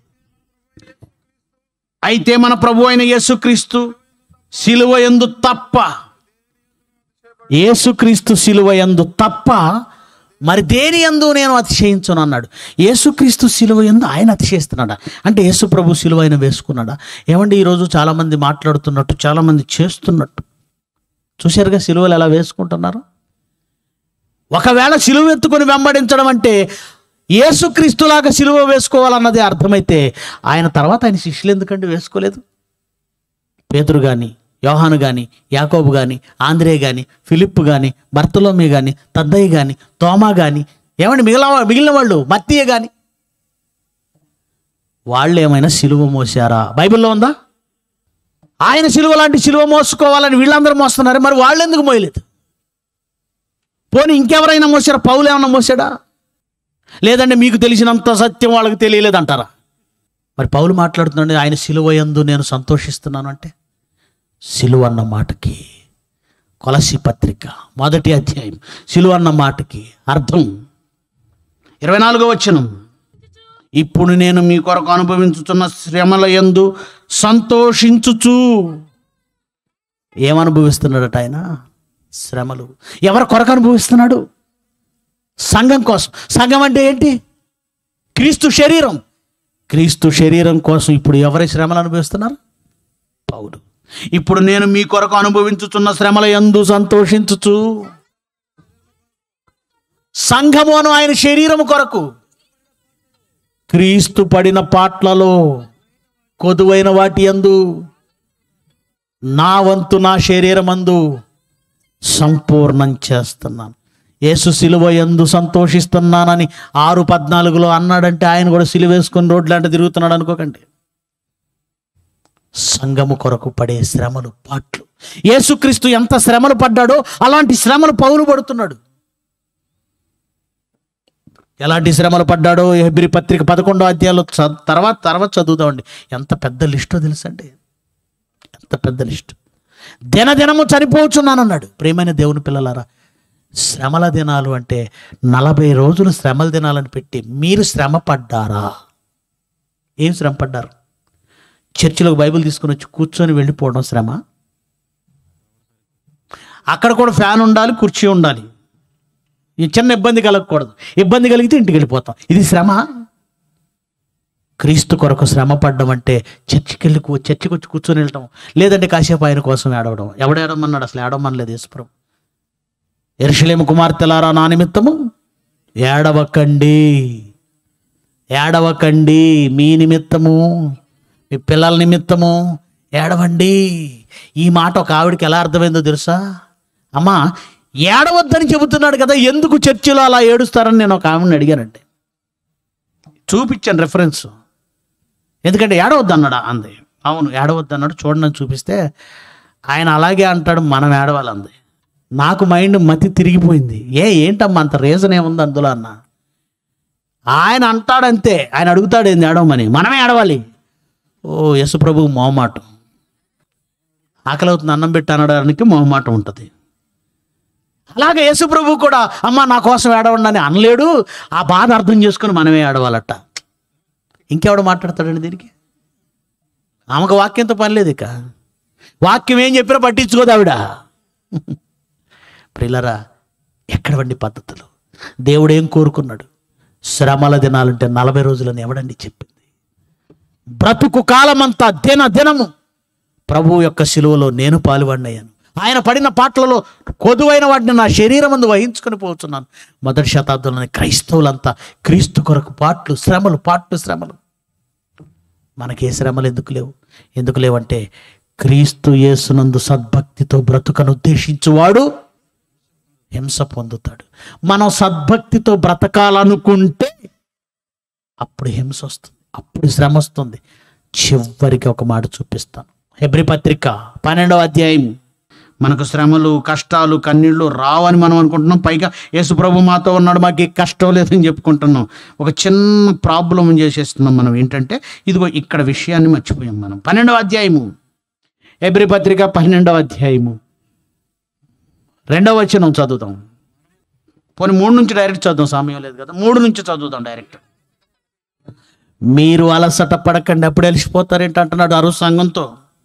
అయితే మన ప్రభు అయిన యేసుక్రీస్తు సిలువ ఎందు తప్ప యేసుక్రీస్తు సిలువ ఎందు తప్ప మరి దేని ఎందు నేను అతిశయించను అన్నాడు యేసుక్రీస్తు సిలువ ఎందు ఆయన అతిశయిస్తున్నాడా అంటే యేసు ప్రభు సిలువ ఆయన వేసుకున్నాడా ఏమండి ఈరోజు చాలామంది మాట్లాడుతున్నట్టు చాలామంది చేస్తున్నట్టు చూశారుగా సిలువలు ఎలా వేసుకుంటున్నారు ఒకవేళ సిలువ ఎత్తుకొని వెంబడించడం అంటే యేసుక్రీస్తులాగా సిలువ వేసుకోవాలన్నది అర్థమైతే ఆయన తర్వాత ఆయన శిష్యులు ఎందుకంటే వేసుకోలేదు పేతురు కానీ యోహాను కానీ యాకోబు కానీ ఆంధ్రే కానీ ఫిలిప్ కానీ బర్తలోమి కానీ తద్దయ్య కానీ తోమా కానీ ఏమండి మిగిలిన వా- మిగిలిన వాళ్ళు మత్తయ్య కానీ వాళ్ళు ఏమైనా సిలువ మోసారా బైబిల్లో ఉందా ఆయన సిలువ లాంటి సిలువ మోసుకోవాలని వీళ్ళందరూ మోస్తున్నారు మరి వాళ్ళు ఎందుకు మోయలేదు పోనీ ఇంకెవరైనా మోసారా పౌలు ఏమన్నా మోసాడా లేదంటే మీకు తెలిసినంత సత్యం వాళ్ళకి తెలియలేదంటారా మరి పౌలు మాట్లాడుతున్నాడు ఆయన సిలువ యందు నేను సంతోషిస్తున్నాను అంటే సిలువ అన్న మాటకి కొలసి పత్రిక మొదటి అధ్యాయం సిలువ అన్న మాటకి అర్థం ఇరవై నాలుగో వచనం ఇప్పుడు నేను మీ కొరకు అనుభవించుతున్న శ్రమల యందు సంతోషించుచు ఏమనుభవిస్తున్నాడట ఆయన శ్రమలు ఎవరి కొరకు అనుభవిస్తున్నాడు సంఘం కోసం సంఘం అంటే ఏంటి క్రీస్తు శరీరం క్రీస్తు శరీరం కోసం ఇప్పుడు ఎవరి శ్రమలు అనుభవిస్తున్నారు పౌలు ఇప్పుడు నేను మీ కొరకు అనుభవించుచున్న శ్రమల యందు సంతోషించుచు సంఘము అను ఆయన శరీరము కొరకు క్రీస్తు పడిన పాట్లలో కొదువైన వాటి యందు నా వంతు నా శరీరమందు సంపూర్ణం చేస్తున్నాను యేసు సిలువ ఎందు సంతోషిస్తున్నానని ఆరు పద్నాలుగులో అన్నాడంటే ఆయన కూడా సిలువ వేసుకొని రోడ్లంటే తిరుగుతున్నాడు అనుకోకండి సంఘము కొరకు పడే శ్రమలు పాట్లు యేసుక్రీస్తు ఎంత శ్రమలు పడ్డాడో అలాంటి శ్రమలు పౌలు పడుతున్నాడు ఎలాంటి శ్రమలు పడ్డాడో హెబ్రి పత్రిక పదకొండో అధ్యాయంలో చ- తర్వాత తర్వాత చదువుదామండి ఎంత పెద్ద లిస్టో తెలుసండి ఎంత పెద్ద లిస్టు దినదినము చనిపోవచ్చున్నానన్నాడు ప్రేమైన దేవుని పిల్లలారా శ్రమల దినాలు అంటే నలభై రోజులు శ్రమల దినాలని పెట్టి మీరు శ్రమ పడ్డారా ఏం శ్రమ పడ్డారు చర్చిలోకి బైబిల్ తీసుకుని వచ్చి కూర్చొని వెళ్ళిపోవడం శ్రమ అక్కడ కూడా ఫ్యాన్ ఉండాలి కుర్చీ ఉండాలి ఈ చిన్న ఇబ్బంది కలగకూడదు ఇబ్బంది కలిగితే ఇంటికి వెళ్ళిపోతాం ఇది శ్రమ క్రీస్తు కొరకు శ్రమ పడ్డం అంటే చర్చికి వెళ్ళి కూ- చర్చికి వచ్చి కూర్చొని వెళ్ళటం లేదంటే కాసేపు ఆయన కోసం ఏడవడం ఎవడు ఏడమన్నాడు అసలు ఏడవమనలేదు యేసుప్రభు ఎరుషలేము కుమార్తెలారా నా నిమిత్తము ఏడవకండి ఏడవకండి మీ నిమిత్తము మీ పిల్లల నిమిత్తము ఏడవండి ఈ మాట ఒక ఆవిడకి ఎలా అర్థమైందో తెలుసా అమ్మా ఏడవద్దని చెబుతున్నాడు కదా ఎందుకు చర్చిలో అలా ఏడుస్తారని నేను ఒక ఆవిడని అడిగానండి చూపించాను రెఫరెన్స్ ఎందుకంటే ఏడవద్దు అన్నాడు అంది అవును ఏడవద్దు అన్నాడు చూడండి అని చూపిస్తే ఆయన అలాగే అంటాడు మనం ఏడవాలి అంది నాకు మైండ్ మతి తిరిగిపోయింది ఏ ఏంటమ్మా అంత రీజన్ ఏముంది అందులో అన్న ఆయన అంటాడంతే ఆయన అడుగుతాడు ఏంది ఏడవమని మనమే ఏడవాలి ఓ యశు ప్రభు మొహమాటం ఆకలి అవుతుంది అన్నం పెట్టి అనడానికి మొహమాటం ఉంటుంది అలాగే యేసు ప్రభు కూడా అమ్మ నా కోసం ఏడవండి అని అనలేడు ఆ బాధ అర్థం చేసుకుని మనమే ఏడవాలట ఇంకెవడు మాట్లాడతాడండి దీనికి ఆమెకు వాక్యంతో పని లేదు ఇక వాక్యం ఏం చెప్పినా పట్టించుకోదు ఆవిడ ప్రిల్లరా ఎక్కడవండి పద్ధతులు దేవుడు ఏం కోరుకున్నాడు శ్రమల దినాలంటే నలభై రోజులని ఎవడండి చెప్పింది బ్రతుకు కాలమంతా దిన దినము ప్రభువు యొక్క శిలువలో నేను పాలుపడినయ్యాను ఆయన పడిన పాటలలో కొదువైన వాటిని నా శరీరం అందు వహించుకొని పోతున్నాను మొదటి శతాబ్దంలోని క్రైస్తవులంతా క్రీస్తు కొరకు పాటలు శ్రమలు పాటలు శ్రమలు మనకి ఏ శ్రమలు ఎందుకు లేవు ఎందుకు లేవంటే క్రీస్తు యేసునందు సద్భక్తితో బ్రతుకను ఉద్దేశించువాడు హింస పొందుతాడు మనం సద్భక్తితో బ్రతకాలనుకుంటే అప్పుడు హింస వస్తుంది అప్పుడు శ్రమ వస్తుంది చివరికి ఒక మాట చూపిస్తాను హెబ్రి పత్రిక పన్నెండవ అధ్యాయం మనకు శ్రమలు కష్టాలు కన్నీళ్ళు రావని మనం అనుకుంటున్నాం పైగా యేసు ప్రభు మాతో ఉన్నాడు మాకు ఏ కష్టం లేదని చెప్పుకుంటున్నాం ఒక చిన్న ప్రాబ్లం చేసేస్తున్నాం మనం ఏంటంటే ఇదిగో ఇక్కడ విషయాన్ని మర్చిపోయాం మనం పన్నెండవ అధ్యాయము హెబ్రి పత్రిక పన్నెండవ అధ్యాయము రెండవ వచనం చదువుతాం పోనీ మూడు నుంచి డైరెక్ట్ చదువుతాం సమయం లేదు కదా మూడు నుంచి చదువుతాం డైరెక్ట్ మీరు అలసట పడకండి అప్పుడే అలిసిపోతారేంటి అంటున్నాడు అరు సంఘంతో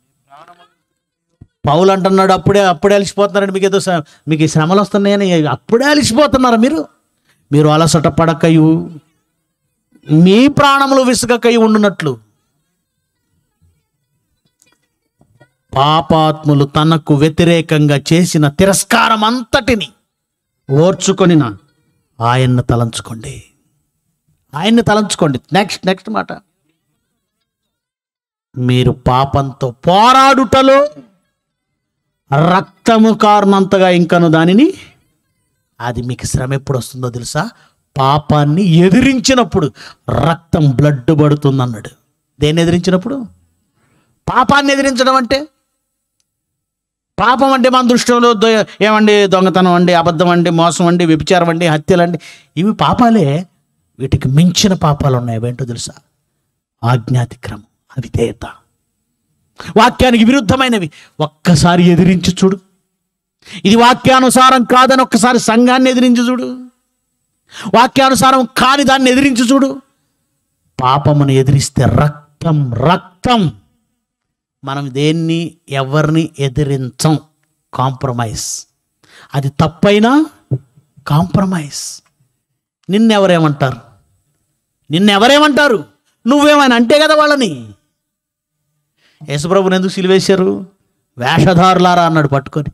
పౌలు అంటున్నాడు అప్పుడే అప్పుడే అలిసిపోతున్నారండి మీకు ఏదో స- మీకు ఈ శ్రమలు వస్తున్నాయని అప్పుడే అలిసిపోతున్నారా మీరు మీరు అలసట పడకయు మీ ప్రాణములు విసుగకయి ఉండునట్లు పాపాత్ములు తనకు వ్యతిరేకంగా చేసిన తిరస్కారం అంతటిని ఓర్చుకొనిన ఆయన్ను తలంచుకోండి ఆయన్ని తలంచుకోండి నెక్స్ట్ నెక్స్ట్ మాట మీరు పాపంతో పోరాడుటలో రక్తము కారణంతగా ఇంకను దానిని అది మీకు శ్రమ ఎప్పుడు వస్తుందో తెలుసా పాపాన్ని ఎదిరించినప్పుడు రక్తం బ్లడ్ పడుతుంది అన్నాడు దేన్ని ఎదిరించినప్పుడు పాపాన్ని ఎదిరించడం అంటే పాపం అంటే మన దృష్టిలో దొ- ఏమండి దొంగతనం అండి అబద్ధం అండి మోసం అండి వ్యభిచారం అండి హత్యలు అండి ఇవి పాపాలే వీటికి మించిన పాపాలు ఉన్నాయి అవేంటో తెలుసా ఆజ్ఞాతిక్రమం అవిధేయత వాక్యానికి విరుద్ధమైనవి ఒక్కసారి ఎదిరించి చూడు ఇది వాక్యానుసారం కాదని ఒక్కసారి సంఘాన్ని ఎదిరించి చూడు వాక్యానుసారం కాని దాన్ని ఎదిరించి చూడు పాపమును ఎదిరిస్తే రక్తం రక్తం మనం దేన్ని ఎవరిని ఎదిరించం కాంప్రమైజ్ అది తప్పైనా కాంప్రమైజ్ నిన్నెవరేమంటారు నిన్నెవరేమంటారు నువ్వేమైనా అంటే కదా వాళ్ళని యేసుప్రభుని ఎందుకు సిలివేశారు వేషధారులారా అన్నాడు పట్టుకొని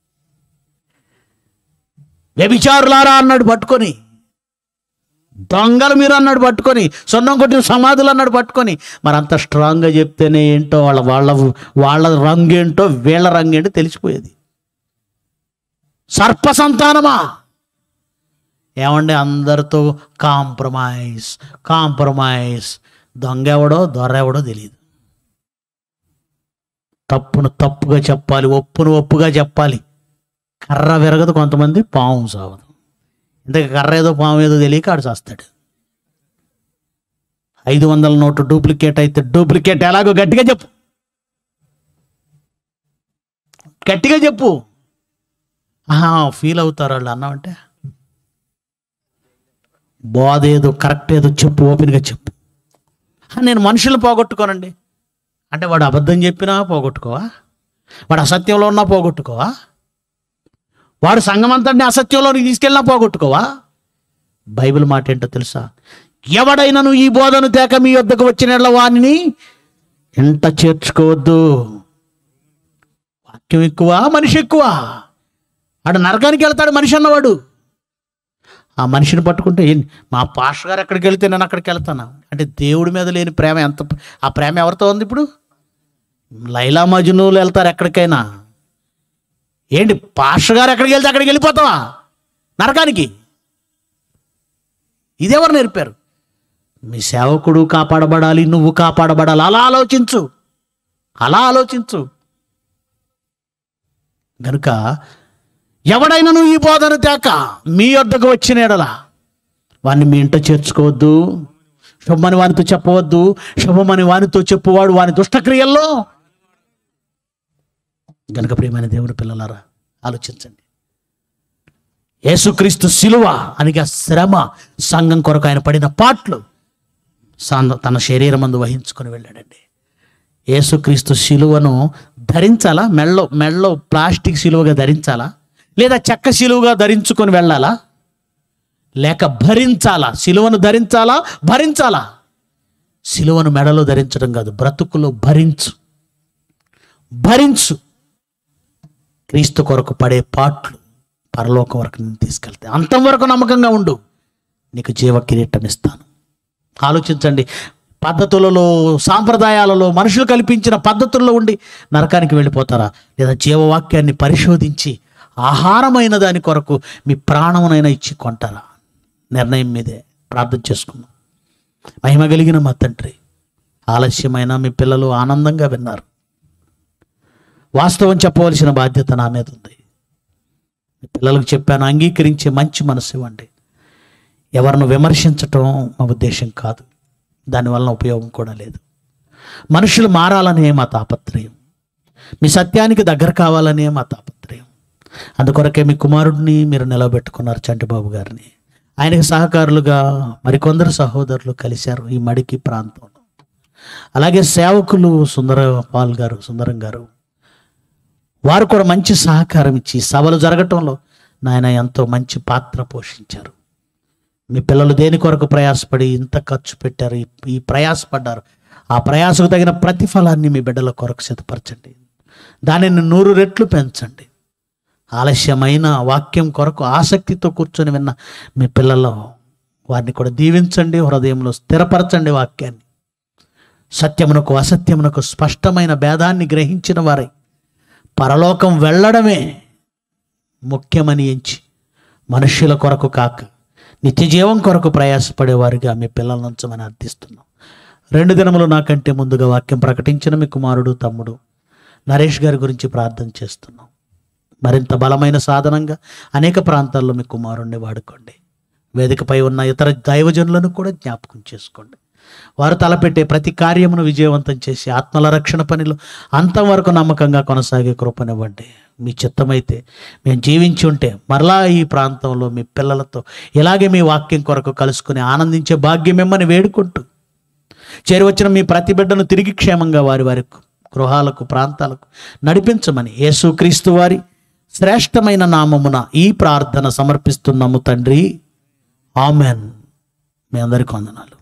వ్యభిచారులారా అన్నాడు పట్టుకొని దొంగలు మీరు అన్నాడు పట్టుకొని సొన్నం కొట్టిన సమాధులు అన్నాడు పట్టుకొని మరి అంత స్ట్రాంగ్గా చెప్తేనే ఏంటో వాళ్ళ వాళ్ళ వాళ్ళ రంగు ఏంటో వీళ్ళ రంగు ఏంటో తెలిసిపోయేది సర్ప సంతానమా ఏమండి అందరితో కాంప్రమైజ్ కాంప్రమైజ్ దొంగ ఎవడో దొర ఎవడో తెలియదు తప్పును తప్పుగా చెప్పాలి ఒప్పును ఒప్పుగా చెప్పాలి కర్ర విరగదు కొంతమంది పాము సావదు ఇంతకు కర్ర ఏదో పాము ఏదో తెలియక ఆడు చేస్తాడు ఐదు వందల నోటు డూప్లికేట్ అయితే డూప్లికేట్ ఎలాగో గట్టిగా చెప్పు గట్టిగా చెప్పు ఆహా ఫీల్ అవుతారు వాళ్ళు అన్నామంటే బోధ ఏదో కరెక్ట్ ఏదో చెప్పు ఓపెన్గా చెప్పు "ఆ, నేను మనుషులు పోగొట్టుకోనండి అంటే వాడు అబద్ధం చెప్పినా పోగొట్టుకోవా వాడు అసత్యంలో ఉన్నా పోగొట్టుకోవా వాడు సంఘం అంతటిని అసత్యంలోనికి తీసుకెళ్ళినా పోగొట్టుకోవా బైబిల్ మాట ఏంటో తెలుసా ఎవడైనను ఈ బోధను తేక మీ వద్దకు వచ్చిన వాణిని ఎంత చేర్చుకోవద్దు వాక్యం ఎక్కువ మనిషి ఎక్కువ ఆడు నరకానికి వెళ్తాడు మనిషి అన్నవాడు ఆ మనిషిని పట్టుకుంటే "ఏం, మా పాస్టర్ గారు ఎక్కడికి వెళ్తే నేను అక్కడికి వెళ్తాను అంటే దేవుడి మీద లేని ప్రేమ ఎంత ఆ ప్రేమ ఎవరితో ఉంది ఇప్పుడు లైలా మజ్నూలు వెళ్తారు ఎక్కడికైనా ఏంటి పాస్టర్ గారు ఎక్కడికి వెళ్తే అక్కడికి వెళ్ళిపోతావా నరకానికి ఇదెవరు నేర్పారు మీ సేవకుడు కాపాడబడాలి నువ్వు కాపాడబడాలి అలా ఆలోచించు అలా ఆలోచించు గనుక ఎవడైనను ఈ బోధన తేక మీ వద్దకు వచ్చిన ఎడల వాడిని మీ ఇంట చేర్చుకోవద్దు శుభమని వానితో చెప్పవద్దు శుభమని వానితో చెప్పువాడు వాని దుష్టక్రియల్లో గనుక ప్రియమైన దేవుని పిల్లలారా ఆలోచించండి యేసుక్రీస్తు శిలువ అనగా శ్రమ సంఘం కొరకు ఆయన పడిన పాటలు సాంద తన శరీరం మందు వహించుకొని వెళ్ళాడండి యేసుక్రీస్తు శిలువను ధరించాలా మెళ్ళో మెళ్ళో ప్లాస్టిక్ శిలువగా ధరించాలా లేదా చెక్క శిలువగా ధరించుకొని వెళ్ళాలా లేక భరించాలా శిలువను ధరించాలా భరించాలా శిలువను మెడలో ధరించడం కాదు బ్రతుకులో భరించు భరించు క్రీస్తు కొరకు పడే పాట్లు పరలోకం వరకు నేను తీసుకెళ్తాయి అంతం వరకు నమ్మకంగా ఉండు నీకు జీవ కిరీటం ఇస్తాను ఆలోచించండి పద్ధతులలో సాంప్రదాయాలలో మనుషులు కల్పించిన పద్ధతుల్లో ఉండి నరకానికి వెళ్ళిపోతారా లేదా జీవవాక్యాన్ని పరిశోధించి ఆహారమైన దాని కొరకు మీ ప్రాణమునైనా ఇచ్చి కొంటారా నిర్ణయం మీదే ప్రార్థన చేసుకుందాం మహిమ కలిగిన మా తండ్రి ఆలస్యమైన మీ పిల్లలు ఆనందంగా విన్నారు వాస్తవం చెప్పవలసిన బాధ్యత నా మీద ఉంది మీ పిల్లలకు చెప్పాను అంగీకరించే మంచి మనసు ఇవ్వండి ఎవరిని విమర్శించటం మా ఉద్దేశం కాదు దానివల్ల ఉపయోగం కూడా లేదు మనుషులు మారాలనే మా తాపత్రయం మీ సత్యానికి దగ్గర కావాలనే మా తాపత్రయం అందుకొరకే మీ కుమారుడిని మీరు నిలబెట్టుకున్నారు చంటిబాబు గారిని ఆయనకు సహకారులుగా మరికొందరు సహోదరులు కలిశారు ఈ మడికి ప్రాంతంలో అలాగే సేవకులు సుందర పాల్ గారు సుందరం గారు వారు కూడా మంచి సహకారం ఇచ్చి సభలు జరగటంలో నాయన ఎంతో మంచి పాత్ర పోషించారు మీ పిల్లలు దేని కొరకు ప్రయాసపడి ఇంత ఖర్చు పెట్టారు ఈ- ఈ ప్రయాసపడ్డారు ఆ ప్రయాసకు తగిన ప్రతిఫలాన్ని మీ బిడ్డల కొరకు సిద్ధపరచండి దానిని నూరు రెట్లు పెంచండి ఆలస్యమైన వాక్యం కొరకు ఆసక్తితో కూర్చొని విన్న మీ పిల్లలు వారిని కూడా దీవించండి హృదయంలో స్థిరపరచండి వాక్యాన్ని సత్యమునకు అసత్యమునకు స్పష్టమైన భేదాన్ని గ్రహించిన వారై పరలోకం వెళ్ళడమే ముఖ్యమని ఎంచి మనుష్యుల కొరకు కాక నిత్య జీవం కొరకు ప్రయాసపడేవారిగా మీ పిల్లల నుంచమని అర్థిస్తున్నాం రెండు దినములు నాకంటే ముందుగా వాక్యం ప్రకటించిన మీ కుమారుడు తమ్ముడు నరేష్ గారి గురించి ప్రార్థన చేస్తున్నాం మరింత బలమైన సాధనంగా అనేక ప్రాంతాల్లో మీ కుమారుణ్ణి వాడుకోండి వేదికపై ఉన్న ఇతర దైవజనులను కూడా జ్ఞాపకం చేసుకోండి వారు తలపెట్టే ప్రతి కార్యమును విజయవంతం చేసి ఆత్మల రక్షణ పనిలో అంతం వరకు నమ్మకంగా కొనసాగే కృపనివ్వండి మీ చిత్తమైతే మేము జీవించి ఉంటే మరలా ఈ ప్రాంతంలో మీ పిల్లలతో ఇలాగే మీ వాక్యం కొరకు కలుసుకుని ఆనందించే భాగ్యం మిమ్మల్ని వేడుకుంటూ చేరువచ్చిన మీ ప్రతి బిడ్డను తిరిగి క్షేమంగా వారి వారి గృహాలకు ప్రాంతాలకు నడిపించమని యేసుక్రీస్తు వారి శ్రేష్టమైన నామమున ఈ ప్రార్థన సమర్పిస్తున్నాము తండ్రి ఆమెన్ మీ అందరికీ వందనాలు